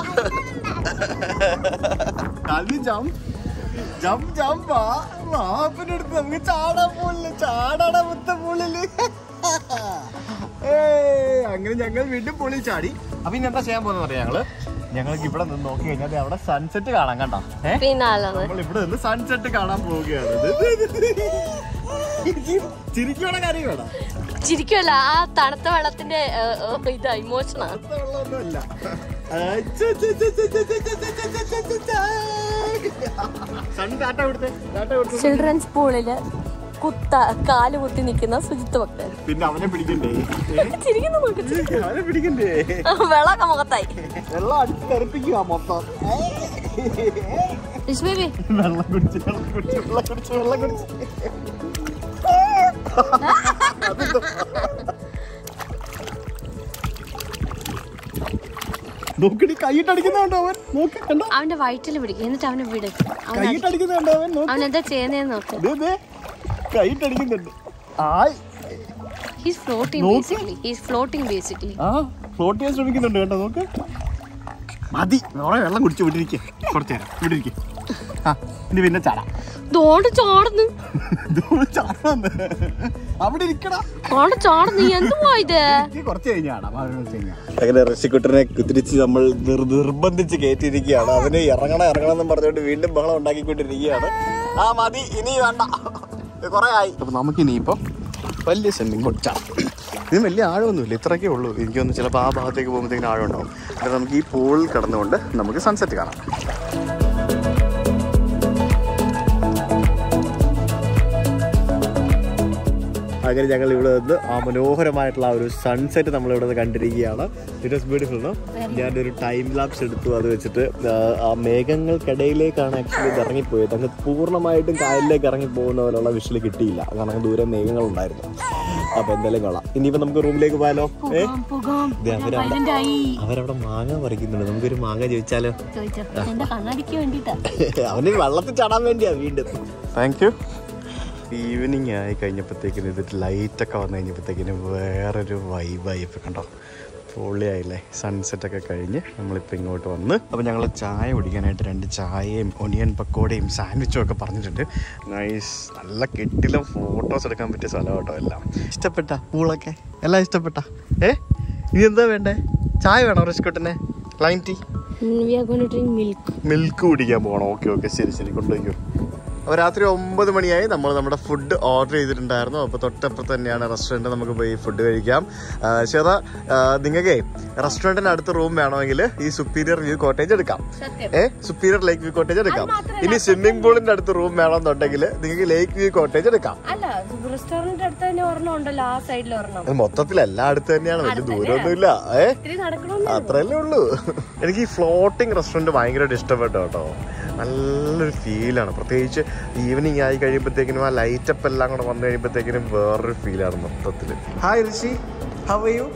കളി ജംപ് ജംപ് ജംപ് വാ വാപ്പിന്റെ അടുത്ത് നമുക്ക് ചാടാൻ പോലില്ല ചാടാടാ മുത്ത പുള്ളില് ഏ അങ്ങനെ ഞങ്ങൾ വീണ്ടും പൊളി ചാടി അപ്പൊ ഇനി എന്താ ചെയ്യാൻ പോകുന്നത് അറിയാം ഞങ്ങള് ഞങ്ങൾക്ക് ഇവിടെ നിന്ന് നോക്കി കഴിഞ്ഞാൽ ദേ അവിടെ സൺസെറ്റ് കാണാൻ കണ്ടോ ഏ പിന്നാലെന്ന് നമ്മൾ ഇവിടെ നിന്ന് സൺസെറ്റ് കാണാൻ പോവുകയാണ് ചിരിക്കണ കാര്യം വേണം ചിരിക്കുമല്ല ആ തണുത്ത വെള്ളത്തിന്റെ ഏ, ഏ, ഇതാ ഇമോഷനാ വെള്ളമൊന്നുമല്ല സൺ ടാറ്റ കൊടുത്തേ ടാറ്റ കൊടുത്തു ചിൽഡ്രൻസ് പൂളില് കുത്ത കാല് കുത്തി നിൽക്കുന്ന സുജിത്ത് ഭക്തൻ പിന്നെ അവനെ പിടിക്കണ്ടേ ചിരിക്കുന്നു നോക്കി അവനെ പിടിക്കണ്ടേ വെള്ളമൊക്കെ മുഖത്തായി വെള്ളം അടിച്ച് തെറിപ്പിക്കുക മൊത്തം ഋഷ് ബേബി വെള്ളം കുടിച്ച് വെള്ളം കുടിച്ച് വെള്ളം കുടിച്ച് വെള്ളം കുടിച്ച് നോക്കടി കൈയിട്ടടിക്കുന്നുണ്ടോ അവൻ നോക്ക് കണ്ടോ അവന്റെ വയറ്റിൽ പിടിക്കും എന്നിട്ട് അവനെ വിട് അവൻ കൈയിട്ടടിക്കുന്നുണ്ടോ അവൻ നോക്ക് അവൻ എന്താ ചെയ്യുന്നതെന്ന് നോക്ക് ദേ, ദേ. കൈയിട്ടടിക്കുന്നുണ്ട് ആയ് ഹീസ് ഫ്ലോട്ടിംഗ് നോക്ക്. ബേസിക്കലി ഹീസ് ഫ്ലോട്ടിംഗ് ബേസിക്കലി ആ ഫ്ലോട്ട് ചെയ്യാൻ ശ്രമിക്കുന്നുണ്ട് കേട്ടോ നോക്ക് മതി കുറെ വെള്ളം കുടിച്ച് വിട്ടിരിക്കേ കുറച്ച് നേരം വിട്ടിരിക്കേ ആ ഇനി പിന്നെ ചാടാം ദോണ്ട് ചാടുന്നു ദൂരെ ചാടാന്ന് അവിടെ ഇരിക്കടാ ദോണ്ട് ചാടുന്നു എന്തുവാ ഇത് ഇനി കുറച്ച് കഴിഞ്ഞാടാം അങ്ങനെ ഋഷിക്കുട്ടനെ കുത്തിരിച്ച് നമ്മൾ നിർ- നിർബന്ധിച്ച് കയറ്റിയിരിക്കുകയാണ് അവന് ഇറങ്ങണം ഇറങ്ങണം എന്നും പറഞ്ഞുകൊണ്ട് വീണ്ടും ബഹളം ഉണ്ടാക്കിക്കൊണ്ടിരിക്കുകയാണ് ആ മതി ഇനി വേണ്ട കുറെ ആയി അപ്പൊ നമുക്ക് ഇനിയിപ്പം വലിയ സ്വിമ്മിങ് പൊടിച്ചാം ഇതിന് വലിയ ആഴമൊന്നുമില്ല ഇത്രയൊക്കെ ഉള്ളൂ എനിക്കൊന്ന് ചിലപ്പോൾ ആ ഭാഗത്തേക്ക് പോകുമ്പോഴത്തേക്കും ആഴം ഉണ്ടാവും അപ്പോൾ നമുക്ക് ഈ പൂളിൽ കടന്നുകൊണ്ട് നമുക്ക് സൺസെറ്റ് കാണാം അങ്ങനെ ഞങ്ങൾ ഇവിടെ നിന്ന് ആ മനോഹരമായിട്ടുള്ള ആ ഒരു സൺസെറ്റ് നമ്മൾ ഇവിടെ നിന്ന് കണ്ടിരിക്കുകയാണ് ഇറ്റ് വാസ് ബ്യൂട്ടിഫുൾ നോ ഞാനൊരു ടൈം ലാപ്സ് എടുത്തു അത് വെച്ചിട്ട് ആ, ആ മേഘങ്ങൾക്കിടയിലേക്കാണ് ആക്ച്വലി ഇത് ഇറങ്ങിപ്പോയത് അങ്ങ് പൂർണ്ണമായിട്ടും കായലിലേക്ക് ഇറങ്ങി പോകുന്ന പോലുള്ള വിഷല് കിട്ടിയില്ല കാരണം അങ്ങ് ദൂരെ മേഘങ്ങൾ ഉണ്ടായിരുന്നു അപ്പൊ എന്തായാലും കൊള്ളാം ഇനിയിപ്പോ നമുക്ക് റൂമിലേക്ക് പോയാലോ ഏ ദേ അവരവിടെ അവരവിടെ മാങ്ങ പറിക്കുന്നുണ്ട് നമുക്കൊരു മാങ്ങ ചോദിച്ചാലോ എന്റെ കണ്ണടിക്ക് വേണ്ടിട്ടാ അവന് വെള്ളത്തിൽ ചാടാൻ വേണ്ടിയാ വീണ്ടും താങ്ക് യു ഈവനിങ് ആയി കഴിഞ്ഞപ്പോഴത്തേക്കിന് ഇത് ലൈറ്റൊക്കെ വന്നു കഴിഞ്ഞപ്പോഴത്തേക്കിന് വേറൊരു വൈബായി ഇപ്പം കണ്ടോ പൊള്ളിയായില്ലേ സൺസെറ്റൊക്കെ കഴിഞ്ഞ് നമ്മളിപ്പോൾ ഇങ്ങോട്ട് വന്ന് അപ്പോൾ ഞങ്ങൾ ചായ കുടിക്കാനായിട്ട് രണ്ട് ചായയും ഒനിയൻ പക്കോടയും സാൻഡ്വിച്ചും ഒക്കെ പറഞ്ഞിട്ടുണ്ട് നൈസ് നല്ല കെട്ടിലും ഫോട്ടോസ് എടുക്കാൻ പറ്റിയ സ്ഥലം കേട്ടോ എല്ലാം ഇഷ്ടപ്പെട്ട പൂളൊക്കെ എല്ലാം ഇഷ്ടപ്പെട്ട ഏ ഇനി എന്താ വേണ്ടേ ചായ വേണോ റിസ്കോട്ടിനെ ലൈൻ ടീ we are going to drink milk milk കുടിക്കാൻ പോകണം ഓക്കെ ഓക്കെ ശരി ശരി കൊണ്ടുപോയിക്കോ അപ്പോൾ രാത്രി ഒമ്പത് മണിയായി നമ്മൾ നമ്മുടെ ഫുഡ് ഓർഡർ ചെയ്തിട്ടുണ്ടായിരുന്നു അപ്പോൾ തൊട്ടപ്പുറത്ത് തന്നെയാണ് റെസ്റ്റോറൻറ്റ് നമുക്ക് പോയി ഫുഡ് കഴിക്കാം ആ, ചേട്ടാ നിങ്ങൾക്ക് റെസ്റ്റോറൻറ്റിന് അടുത്ത് റൂം വേണമെങ്കിൽ ഈ സുപ്പീരിയർ വ്യൂ കോട്ടേജ് എടുക്കാം സത്യം ഏ സുപ്പീരിയർ ലേക്ക് വ്യൂ കോട്ടേജ് എടുക്കാം മാത്രമല്ല, ഇനി സ്വിമ്മിംഗ് പൂളിന്റെ അടുത്ത് റൂം വേണമെന്നുണ്ടെങ്കിൽ നിങ്ങൾക്ക് ലേക്ക് വ്യൂ കോട്ടേജ് എടുക്കാം അല്ല റെസ്റ്റോറന്റ് അടുത്ത് തന്നെ ഒരെണ്ണം ഉണ്ടല്ലോ ആ സൈഡിൽ ഒരെണ്ണം അത് മൊത്തത്തിൽ എല്ലാം അടുത്ത് തന്നെയാണ് വലിയ ദൂരമൊന്നുമില്ല ഏ ഇത്തിരി നടക്കണമെന്ന് അത്രല്ലേ ഉള്ളൂ എനിക്ക് ഈ ഫ്ലോട്ടിംഗ് റെസ്റ്റോറൻറ്റ് ഭയങ്കരമായിട്ട് ഇഷ്ടപ്പെട്ടു കേട്ടോ നല്ലൊരു ഫീലാണ് പ്രത്യേകിച്ച് ഈവനിങ് ആയി കഴിയുമ്പോഴത്തേക്കിനും ആ ലൈറ്റപ്പ് എല്ലാം കൂടെ വന്നു കഴിയുമ്പോഴത്തേക്കിനും വേറൊരു ഫീലാണ് മൊത്തത്തിൽ ഹായ് ഋഷി ഹവ് യു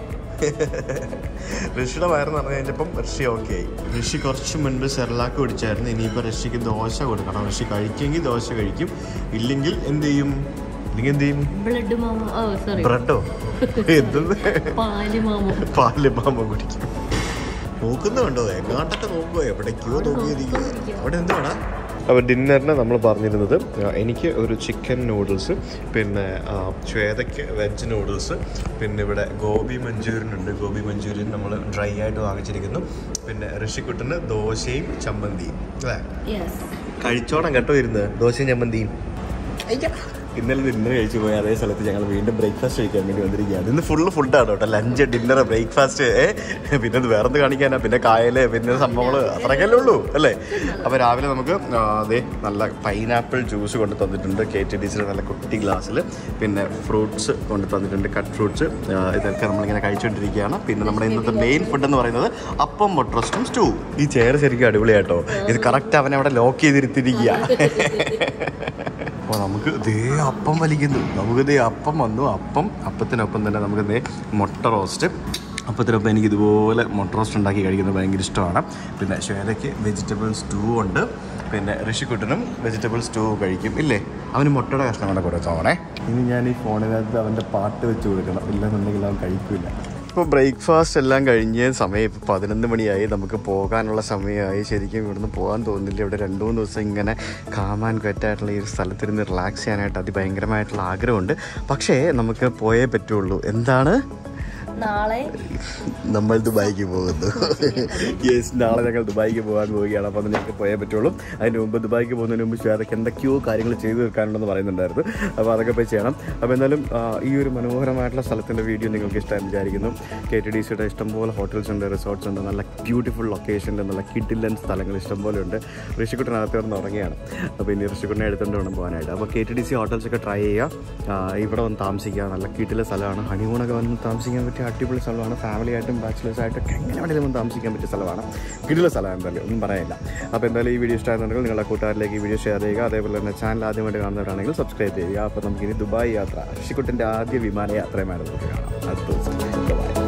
ഋഷിയുടെ വയറെന്ന് പറഞ്ഞു കഴിഞ്ഞപ്പം ഋഷി ഓക്കെ ആയി ഋഷി കുറച്ച് മുൻപ് സെർലാക്ക് കുടിച്ചായിരുന്നു ഇനിയിപ്പോൾ ഋഷിക്ക് ദോശ കൊടുക്കണം ഋഷി കഴിക്കുമെങ്കിൽ ദോശ കഴിക്കും ഇല്ലെങ്കിൽ എന്ത് ചെയ്യും ഇല്ലെങ്കിൽ എന്ത് ചെയ്യും ബ്ലഡ് മാമ ഓ സോറി ബ്രെഡോ എന്തെന്ന് പാല് മാമ പാല് മാമ കുടിക്കും നോക്കുന്നുണ്ടോ എങ്ങാണ്ടൊക്കെ നോക്കുക എവിടേക്കോ നോക്കിയിരിക്കുക അവിടെ എന്താണ് അപ്പോൾ ഡിന്നറിന് നമ്മൾ പറഞ്ഞിരുന്നത് ആ, എനിക്ക് ഒരു ചിക്കൻ നൂഡിൽസ് പിന്നെ ആ, ശ്വേതയ്ക്ക് വെജ് നൂഡിൽസ് പിന്നെ ഇവിടെ ഗോബി മഞ്ചൂരിയൻ ഉണ്ട് ഗോബി മഞ്ചൂരിയൻ നമ്മൾ ഡ്രൈ ആയിട്ട് വാങ്ങിച്ചിരിക്കുന്നു പിന്നെ ഋഷിക്കുട്ടന് ദോശയും ചമ്മന്തിയും അല്ലേ യെസ് കഴിച്ചോണം കേട്ടോ ഇരുന്ന് ദോശയും ചമ്മന്തിയും ഇന്നലെ ഡിന്നർ കഴിച്ചു പോയ അതേ സ്ഥലത്ത് ഞങ്ങൾ വീണ്ടും ബ്രേക്ക്ഫാസ്റ്റ് കഴിക്കാൻ വേണ്ടി വന്നിരിക്കുകയാണ് ഇന്ന് ഫുള്ള് ഫുഡാണ് കേട്ടോ ലഞ്ച് ഡിന്നർ ബ്രേക്ക്ഫാസ്റ്റ് പിന്നെ ഇത് വേറെന്ത് കാണിക്കാനാ പിന്നെ കായല് പിന്നെ സംഭവങ്ങൾ അത്രയൊക്കെയല്ലേ ഉള്ളൂ അല്ലേ അപ്പോൾ രാവിലെ നമുക്ക് ആ, അതെ നല്ല പൈനാപ്പിൾ ജ്യൂസ് കൊണ്ട് തന്നിട്ടുണ്ട് കെ ടി ഡി സിയുടെ നല്ല കുട്ടി ഗ്ലാസ്സിൽ പിന്നെ ഫ്രൂട്ട്സ് കൊണ്ട് തന്നിട്ടുണ്ട് കട്ട് ഫ്രൂട്ട്സ് ഇതൊക്കെ നമ്മളിങ്ങനെ കഴിച്ചുകൊണ്ടിരിക്കുകയാണ് പിന്നെ നമ്മുടെ ഇന്നത്തെ മെയിൻ ഫുഡ് എന്ന് പറയുന്നത് അപ്പം മൊട്രസ്റ്റും സ്റ്റൂ ഈ ചെയർ ശരിക്കും അടിപൊളിയാട്ടോ ഇത് കറക്റ്റ് അവനെ അവിടെ ലോക്ക് ചെയ്തിരുത്തിരിക്കുക അപ്പോൾ നമുക്ക് ദേ അപ്പം വലിക്കുന്നു നമുക്ക് ദേ അപ്പം വന്നു അപ്പം അപ്പത്തിനൊപ്പം തന്നെ നമുക്ക് ദേ മുട്ട റോസ്റ്റ് അപ്പത്തിനൊപ്പം എനിക്ക് ഇതുപോലെ മുട്ട റോസ്റ്റ് ഉണ്ടാക്കി കഴിക്കുന്നത് ഭയങ്കര ഇഷ്ടമാണ് പിന്നെ ശ്വേതയ്ക്ക് വെജിറ്റബിൾ സ്റ്റൂ ഉണ്ട് പിന്നെ ഋഷിക്കുട്ടനും വെജിറ്റബിൾ സ്റ്റൂ കഴിക്കും ഇല്ലേ അവന് മുട്ടയുടെ കഷ്ണം കൂടെ കുറച്ചോണേ ഇനി ഞാൻ ഈ ഫോണിനകത്ത് അവൻ്റെ പാട്ട് വെച്ച് കൊടുക്കണം ഇല്ലെന്നുണ്ടെങ്കിൽ അവൻ കഴിക്കില്ല ഇപ്പോൾ ബ്രേക്ക്ഫാസ്റ്റ് എല്ലാം കഴിഞ്ഞ് സമയം ഇപ്പോൾ പതിനൊന്ന് മണിയായി നമുക്ക് പോകാനുള്ള സമയമായി ശരിക്കും ഇവിടുന്ന് പോകാൻ തോന്നുന്നില്ല ഇവിടെ രണ്ട് മൂന്ന് ദിവസം ഇങ്ങനെ കാമാൻ കറ്റായിട്ടുള്ള ഈ ഒരു സ്ഥലത്തിരുന്ന് റിലാക്സ് ചെയ്യാനായിട്ട് അതിഭയങ്കരമായിട്ടുള്ള ആഗ്രഹമുണ്ട് പക്ഷേ നമുക്ക് പോയേ പറ്റുള്ളൂ എന്താണ് നാളെ നമ്മൾ ദുബായിക്ക് പോകുന്നു യെസ് നാളെ ഞങ്ങൾ ദുബായിക്ക് പോകാൻ പോവുകയാണ് അപ്പോൾ അതിന് ഞങ്ങൾക്ക് പോയേ പറ്റുള്ളൂ അതിന് മുമ്പ് ദുബായിക്ക് പോകുന്നതിന് മുമ്പ് ശ്വേതയ്ക്ക് എന്തൊക്കെയോ കാര്യങ്ങൾ ചെയ്തു തീർക്കാനുണ്ടെന്ന് പറയുന്നുണ്ടായിരുന്നു അപ്പോൾ അതൊക്കെ പോയി ചെയ്യണം അപ്പോൾ എന്തായാലും ആ, ഈ ഒരു മനോഹരമായിട്ടുള്ള സ്ഥലത്തിൻ്റെ വീഡിയോ നിങ്ങൾക്ക് ഇഷ്ടമായി വിചാരിക്കുന്നു കെ ടി ഡി സിയുടെ ഇഷ്ടംപോലെ ഹോട്ടൽസ് ഉണ്ട് റിസോർട്ട്സ് ഉണ്ട് നല്ല ബ്യൂട്ടിഫുൾ ലൊക്കേഷൻ്റെ നല്ല കിഡിലൻ സ്ഥലങ്ങൾ ഇഷ്ടംപോലെ ഉണ്ട് ഋഷിക്കുട്ടനകത്ത് കിടന്ന് ഉറങ്ങിയാണ് അപ്പോൾ ഇനി ഋഷിക്കുട്ടനെ എടുത്തുകൊണ്ട് വേണം പോകാനായിട്ട് അപ്പോൾ K T D C hotels ഒക്കെ ട്രൈ ചെയ്യുക ആ, ഇവിടെ വന്ന് താമസിക്കുക നല്ല കിട്ടിലെ സ്ഥലമാണ് ഹണിമൂണൊക്കെ വന്ന് താമസിക്കാൻ പറ്റിയ അടിപൊളി സ്ഥലമാണ് ഫാമിലി ആയിട്ടും ബാച്ചിലേഴ്സ് ആയിട്ടൊക്കെ എങ്ങനെ വേണമെങ്കിലും വന്ന് താമസിക്കാൻ പറ്റിയ സ്ഥലമാണ് കിടില സ്ഥലമാണ് എന്തായാലും ഒന്നും പറയാനില്ല അപ്പോൾ എന്തായാലും ഈ വീഡിയോ ഇഷ്ടമായിരുന്നുണ്ടെങ്കിൽ നിങ്ങളുടെ കൂട്ടുകാരിലേക്ക് ഈ വീഡിയോ ഷെയർ ചെയ്യുക അതേപോലെ തന്നെ ചാനൽ ആദ്യമായിട്ട് കാണുന്നവരാണെങ്കിൽ സബ്സ്ക്രൈബ് ചെയ്യുക അപ്പോൾ നമുക്കിനി ദുബായ് യാത്ര ഋഷിക്കുട്ടൻ്റെ ആദ്യ വിമാന യാത്രയുമായിട്ട് നമുക്ക് കാണാം അടുത്ത ദിവസം Bye.